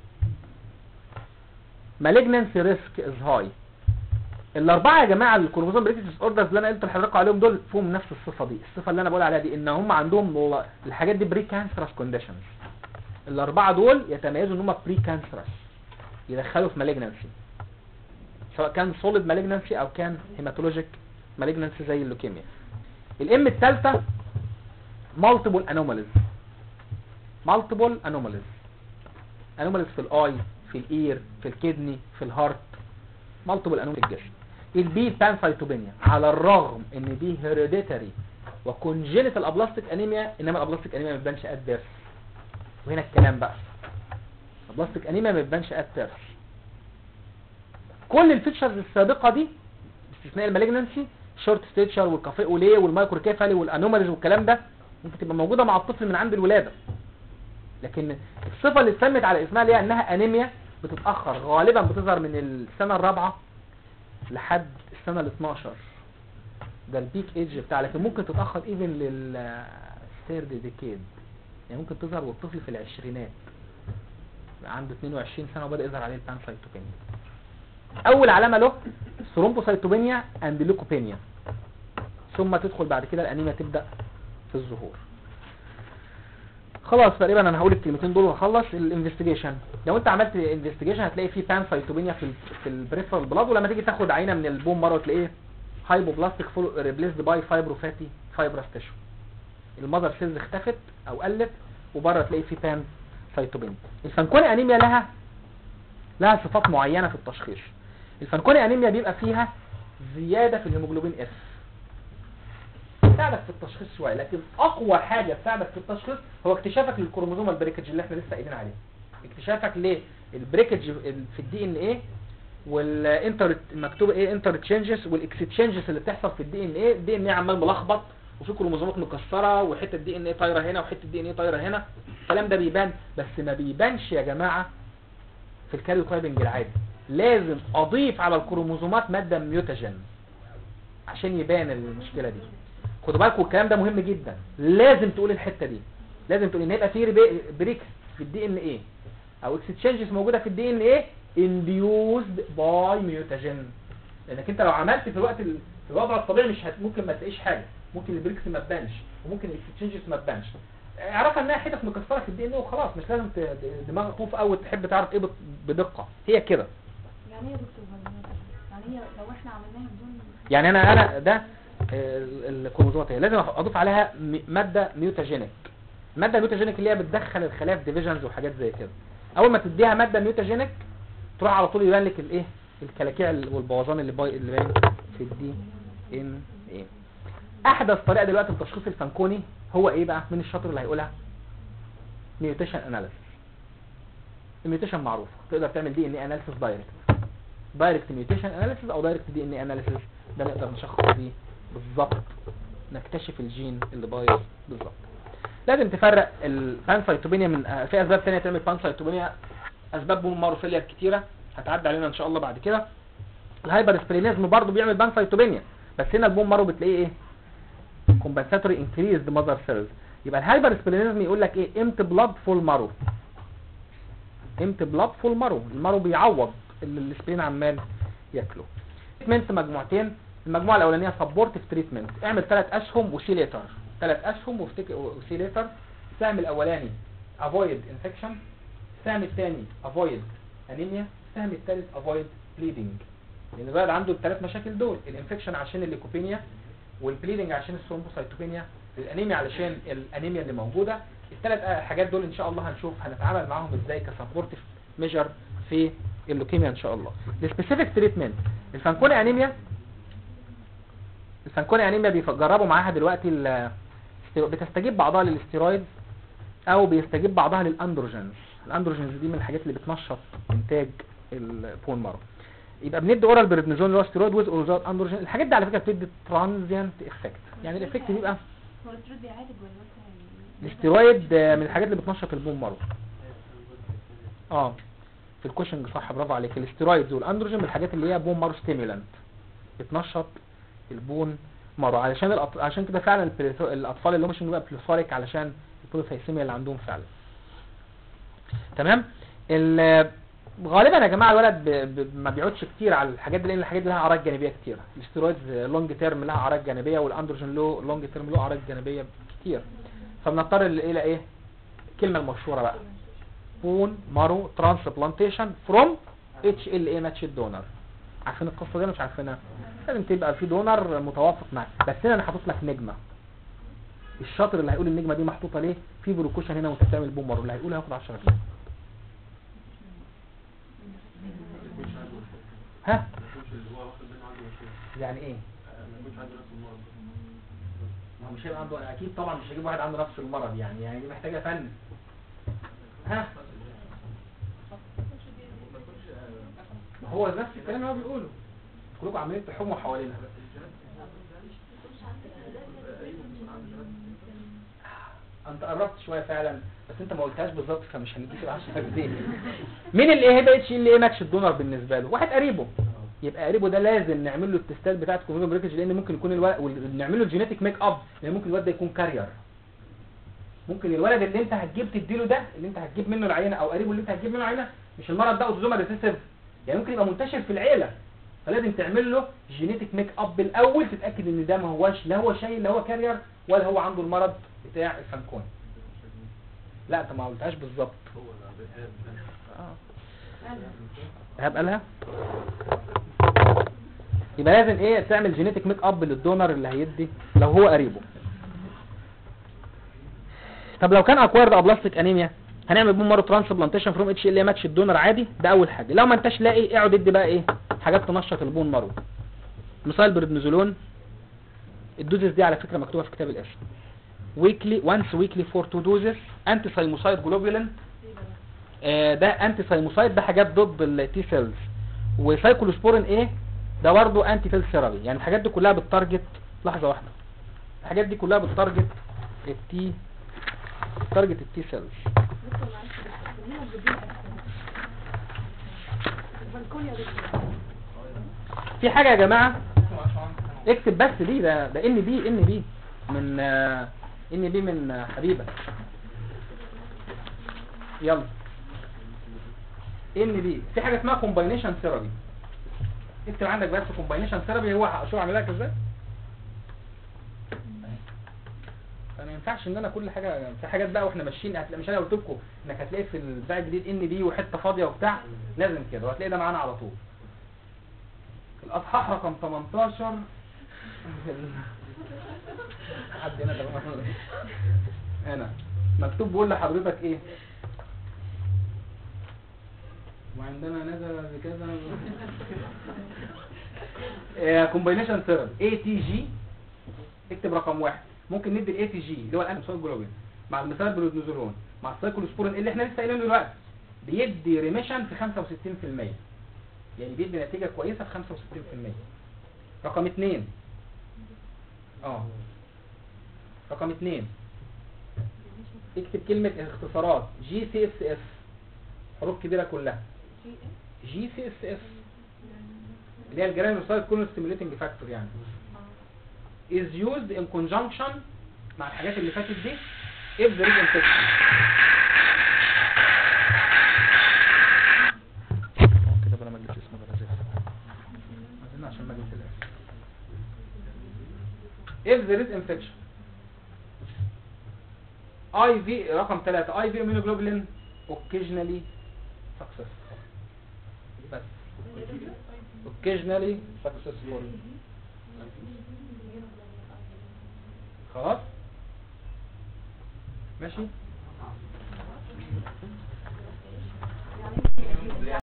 malignancy risk is high الاربعه يا جماعه الكروموسوم بريكتس اوردرز اللي انا قلت لحضراتكم عليهم دول فيهم نفس الصفه دي الصفه اللي انا بقول عليها دي ان هم عندهم والله الحاجات دي بري كانسرس كونديشنز الاربعه دول يتميزوا ان هم بري كانسرس يدخلوا في malignancy سواء كان سوليد malignancy او كان هيماتولوجيك malignancy زي اللوكيميا الام الثالثه multiple anomalies multiple anomalies anomalies في الاي في الاير في الكدني في الهارت مالتيبل انواع في الجسم البي بانسايتوبينيا على الرغم ان دي هيريديتاري وكونجينيتال ابلاستيك انيميا انما الابلاستيك انيميا ما بتبانش ات بيرث وهنا الكلام بقى الابلاستيك انيميا ما بتبانش ات بيرث كل الفيتشرز السابقه دي باستثناء المالجنسي شورت ستيتشر والكافيه اوليه والمايكروكيفالي والانوماليز والكلام ده ممكن تبقى موجوده مع الطفل من عند الولاده لكن الصفه اللي اتسمت على اسمها اللي هي انها انيميا بتتاخر غالبا بتظهر من السنه الرابعه لحد السنه ال 12 ده البيك ايدج بتاع لكن ممكن تتاخر ايفن للثيرد ديكيد يعني ممكن تظهر والطفل في العشرينات يبقى عنده 22 سنه وبدا يظهر عليه البانسايتوبينيا اول علامه له ثرومبوسايتوبينيا اند ليكوبينيا ثم تدخل بعد كده الانيميا تبدا في الظهور خلاص تقريبا انا هقول الكلمتين دول وهخلص الانفستيجيشن لو انت عملت انفستيجيشن هتلاقي فيه بانسايتوبينيا في ال في البريفرال بلاد ولما تيجي تاخد عينه من البون مره تلاقيه هايبوبلاستيك ريبليسد باي فايبروفاتي فايبرس تيشو المذر سيلز اختفت او قلت وبره تلاقي فيه بان سايتوبينيا الفانكوني انيميا لها لها صفات معينه في التشخيص الفانكوني انيميا بيبقى فيها زياده في الهيموجلوبين اف تساعدك في التشخيص شويه لكن اقوى حاجه تساعدك في التشخيص هو اكتشافك للكروموزوم البريكج اللي احنا لسه قايلين عليه اكتشافك للبريكج في الدي ان ايه والانتر مكتوب ايه انتر تشينجز والاكستشينجز اللي بتحصل في الدي ان ايه الدي ان ايه عمال ملخبط وفي كروموزومات مكسره وحته دي ان ايه طايره هنا وحته دي ان ايه طايره هنا الكلام ده بيبان بس ما بيبانش يا جماعه في الكاريوتايبنج العادي لازم اضيف على الكروموزومات ماده ميوتاجين عشان يبان المشكله دي خدوا بالكم الكلام ده مهم جدا لازم تقول الحته دي لازم تقول ان هيبقى في ريبي- بريكس في الدي ان ايه او اكستشينجز موجوده في الدي ان ايه induced باي ميوتاجين لانك انت لو عملت في الوقت ال- في الوضع الطبيعي مش هت... ممكن ما تلاقيش حاجه ممكن البريكس ما تبانش وممكن الاكستشينجز ما تبانش اعرفها انها حتت مكسره في الدي ان ايه وخلاص مش لازم ت... د- دماغك طوف قوي تحب تعرف ايه بت- بدقه هي كده يعني ايه يا دكتور هرمونات؟ يعني هي لو احنا عملناها بدون يعني انا انا ده ال- الكروموزومات هي لازم اضيف عليها م- ماده ميوتاجينيك ماده ميوتاجينيك اللي هي بتدخل الخلايا في ديفيجنز وحاجات زي كده اول ما تديها ماده ميوتاجينيك تروح على طول يبان لك الايه الكلاكيع ال- والبوظان اللي باي اللي باين في الدي ان ايه احدث طريقه دلوقتي لتشخيص الفانكوني هو ايه بقى من الشاطر اللي هيقولها ميوتيشن اناليسيس الميوتيشن معروف تقدر تعمل دي ان اي اناليسيس دايركت دايركت ميوتيشن اناليسيس او دايركت دي ان اي اناليسيس ده نقدر نشخص بيه بالظبط نكتشف الجين اللي بايظ بالظبط لازم تفرق البانسايتوبينيا من آه، في اسباب ثانيه تعمل بانسايتوبينيا اسباب بون ماروفيليا كتيره هتعدي علينا ان شاء الله بعد كده الهايبر سبلينيزم برضه بيعمل بانسايتوبينيا بس هنا البون مارو بتلاقيه ايه كومبنساتوري انكريزد ماذر سيلز يبقى الهايبر سبلينيزم يقول لك ايه امت بلاد فول مارو امت بلاد فول مارو المارو بيعوض اللي السبلين عمال ياكله تريتمنت مجموعتين المجموعه الاولانيه سبورتيف تريتمنت اعمل ثلاث اسهم وسيليتر ثلاث اسهم وفتك- وسيليتر السهم الاولاني افويد انفكشن السهم الثاني افويد انيميا السهم الثالث افويد بليدنج لان الولد عنده الثلاث مشاكل دول الانفكشن عشان الليكوبينيا والبليدنج عشان الثرومبوسايتوبينيا الانيميا علشان الانيميا اللي موجوده الثلاث حاجات دول ان شاء الله هنشوف هنتعامل معاهم ازاي كسبورتيف ميجر في اللوكيميا ان شاء الله السبيسيفيك تريتمنت الفانكوني انيميا الفانكوني انيميا بيجربوا معاها دلوقتي ال- بتستجيب بعضها للاستيرويد او بيستجيب بعضها للاندروجينز الاندروجينز دي من الحاجات اللي بتنشط انتاج البون مارو يبقى بندي اورال بريدنيزون اللي هو ستيرويد ويز اورال اندروجين الحاجات دي على فكره بتدي ترانزيانت افكت يعني الافكت بيبقى هو السترويد بيعالج ولا مثلا الاستيرويد آه، من الحاجات اللي بتنشط البون مارو اه في الكوشنج صح برافو عليك الاستيرويدز والاندروجين من الحاجات اللي هي بون مارو ستيمولانت بتنشط البون مارو علشان الأط... عشان كده فعلا البليثو- الاطفال اللي هم مش بيبقى بليثوريك علشان البوليسايسيميا اللي عندهم فعلا تمام ال... غالبا يا جماعه الولد ب... ب... ما بيقعدش كتير على الحاجات دي لان الحاجات دي لها اعراض جانبيه كتير الاستيرويدز لونج تيرم لها اعراض جانبيه والاندروجين له لونج تيرم له اعراض جانبيه كتير فبنضطر ل- الى ايه الكلمه المشهوره بقى بون مارو ترانسبلانتيشن فروم اتش ال اي ماتش دونر عارفين القصه دي ولا مش عارفينها لازم تبقى في دونر متوافق معاك بس هنا انا حاطط لك نجمه الشاطر اللي هيقول النجمه دي محطوطه ليه في بروكوشن هنا وانت بتعمل بوم مارو اللي هيقول هياخد 10 جنيه ها يعني ايه ما هو مش هيبقى عنده اكيد طبعا مش هجيب واحد عنده نفس المرض يعني يعني دي محتاجه فن ها ما هو نفس الكلام اللي هو بيقوله كلكم عمالين تحوموا حوالينا انت قربت شويه فعلا بس انت ما قلتهاش بالظبط فمش هنديك ال 10 جنيه مين اللي ايه بقى اللي ايه ماتش الدونر بالنسبه له واحد قريبه يبقى قريبه ده لازم نعمل له التستات بتاعت كروموزوم بريكج لان ممكن يكون الولد ونعمل له الجينيتك ميك اب لان ممكن الولد ده يكون كارير ممكن الولد اللي انت هتجيب تديله ده اللي انت هتجيب منه العينه او قريبه اللي انت هتجيب منه العينه مش المرض ده اوتوزومال ريسيسيف يعني ممكن يبقى منتشر في العيله فلازم تعمل له جينيتك ميك اب الاول تتاكد ان ده ما هوش لا هو شايل لا هو كارير ولا هو عنده المرض بتاع الفانكون لا انت ما قلتهاش بالظبط ايهاب قالها يبقى لازم ايه تعمل جينيتك ميك اب للدونر اللي هيدي لو هو قريبه طب لو كان اكوارد ابلاستيك انيميا هنعمل بون مارو ترانسبلانتيشن فروم اتش ال ماتش الدونر عادي ده اول حاجه لو ما انتش لاقي اقعد ادي بقى ايه حاجات تنشط البون مارو مثال بريدنيزولون الدوزز دي على فكره مكتوبه في كتاب الاسم ويكلي وانس ويكلي فور تو دوزز انتي سايموسايد جلوبولين آه، ده انتي سايموسايد ده حاجات ضد التي سيلز وسايكلوسبورين ايه ده برضه انتي فيل ثيرابي يعني الحاجات دي كلها بتارجت لحظه واحده الحاجات دي كلها بتارجت التي تارجت التي سيلز دكتور معلش دكتور هنا بتدينا البلكون يا دكتور في حاجة يا جماعة اكتب بس دي ده ده ان بي ان بي من ان بي من آه، حبيبة يلا ان بي في حاجة اسمها كومباينيشن ثيرابي اكتب عندك بس كومباينيشن ثيرابي هو شو اعمل لك ازاي فما ينفعش ان انا كل حاجه في حاجات بقى واحنا ماشيين هتلاقي مش انا قلت لكم انك هتلاقي في البتاع الجديد ان بي وحته فاضيه وبتاع لازم كده وهتلاقي ده معانا على طول الاصحاح رقم 18 حد هنا تمام هنا مكتوب بيقول لحضرتك ايه وعندما نزل بكذا كومباينيشن ثيرابي اي تي جي اكتب رقم واحد ممكن ندي الاي تي جي اللي هو الانسول جلوبين مع المثال بالودنزولون مع السايكلوسبورين اللي احنا لسه قايلينه دلوقتي بيدي ريميشن في 65% يعني بيدي نتيجة كويسة في 65% رقم اتنين اه رقم اتنين اكتب كلمة اختصارات جي سي اس اس حروف كبيرة كلها جي سي اس اس اللي هي الجرانيولوسايت كولون ستيميوليتنج فاكتور يعني is used in conjunction مع الحاجات اللي فاتت دي if there is infection كده بلا مجلس اسمه بلا زفت عايزين عشان مجلس الاسم if there is infection IV رقم 3 IV immunoglobulin occasionally successful بس occasionally successful خلاص ماشي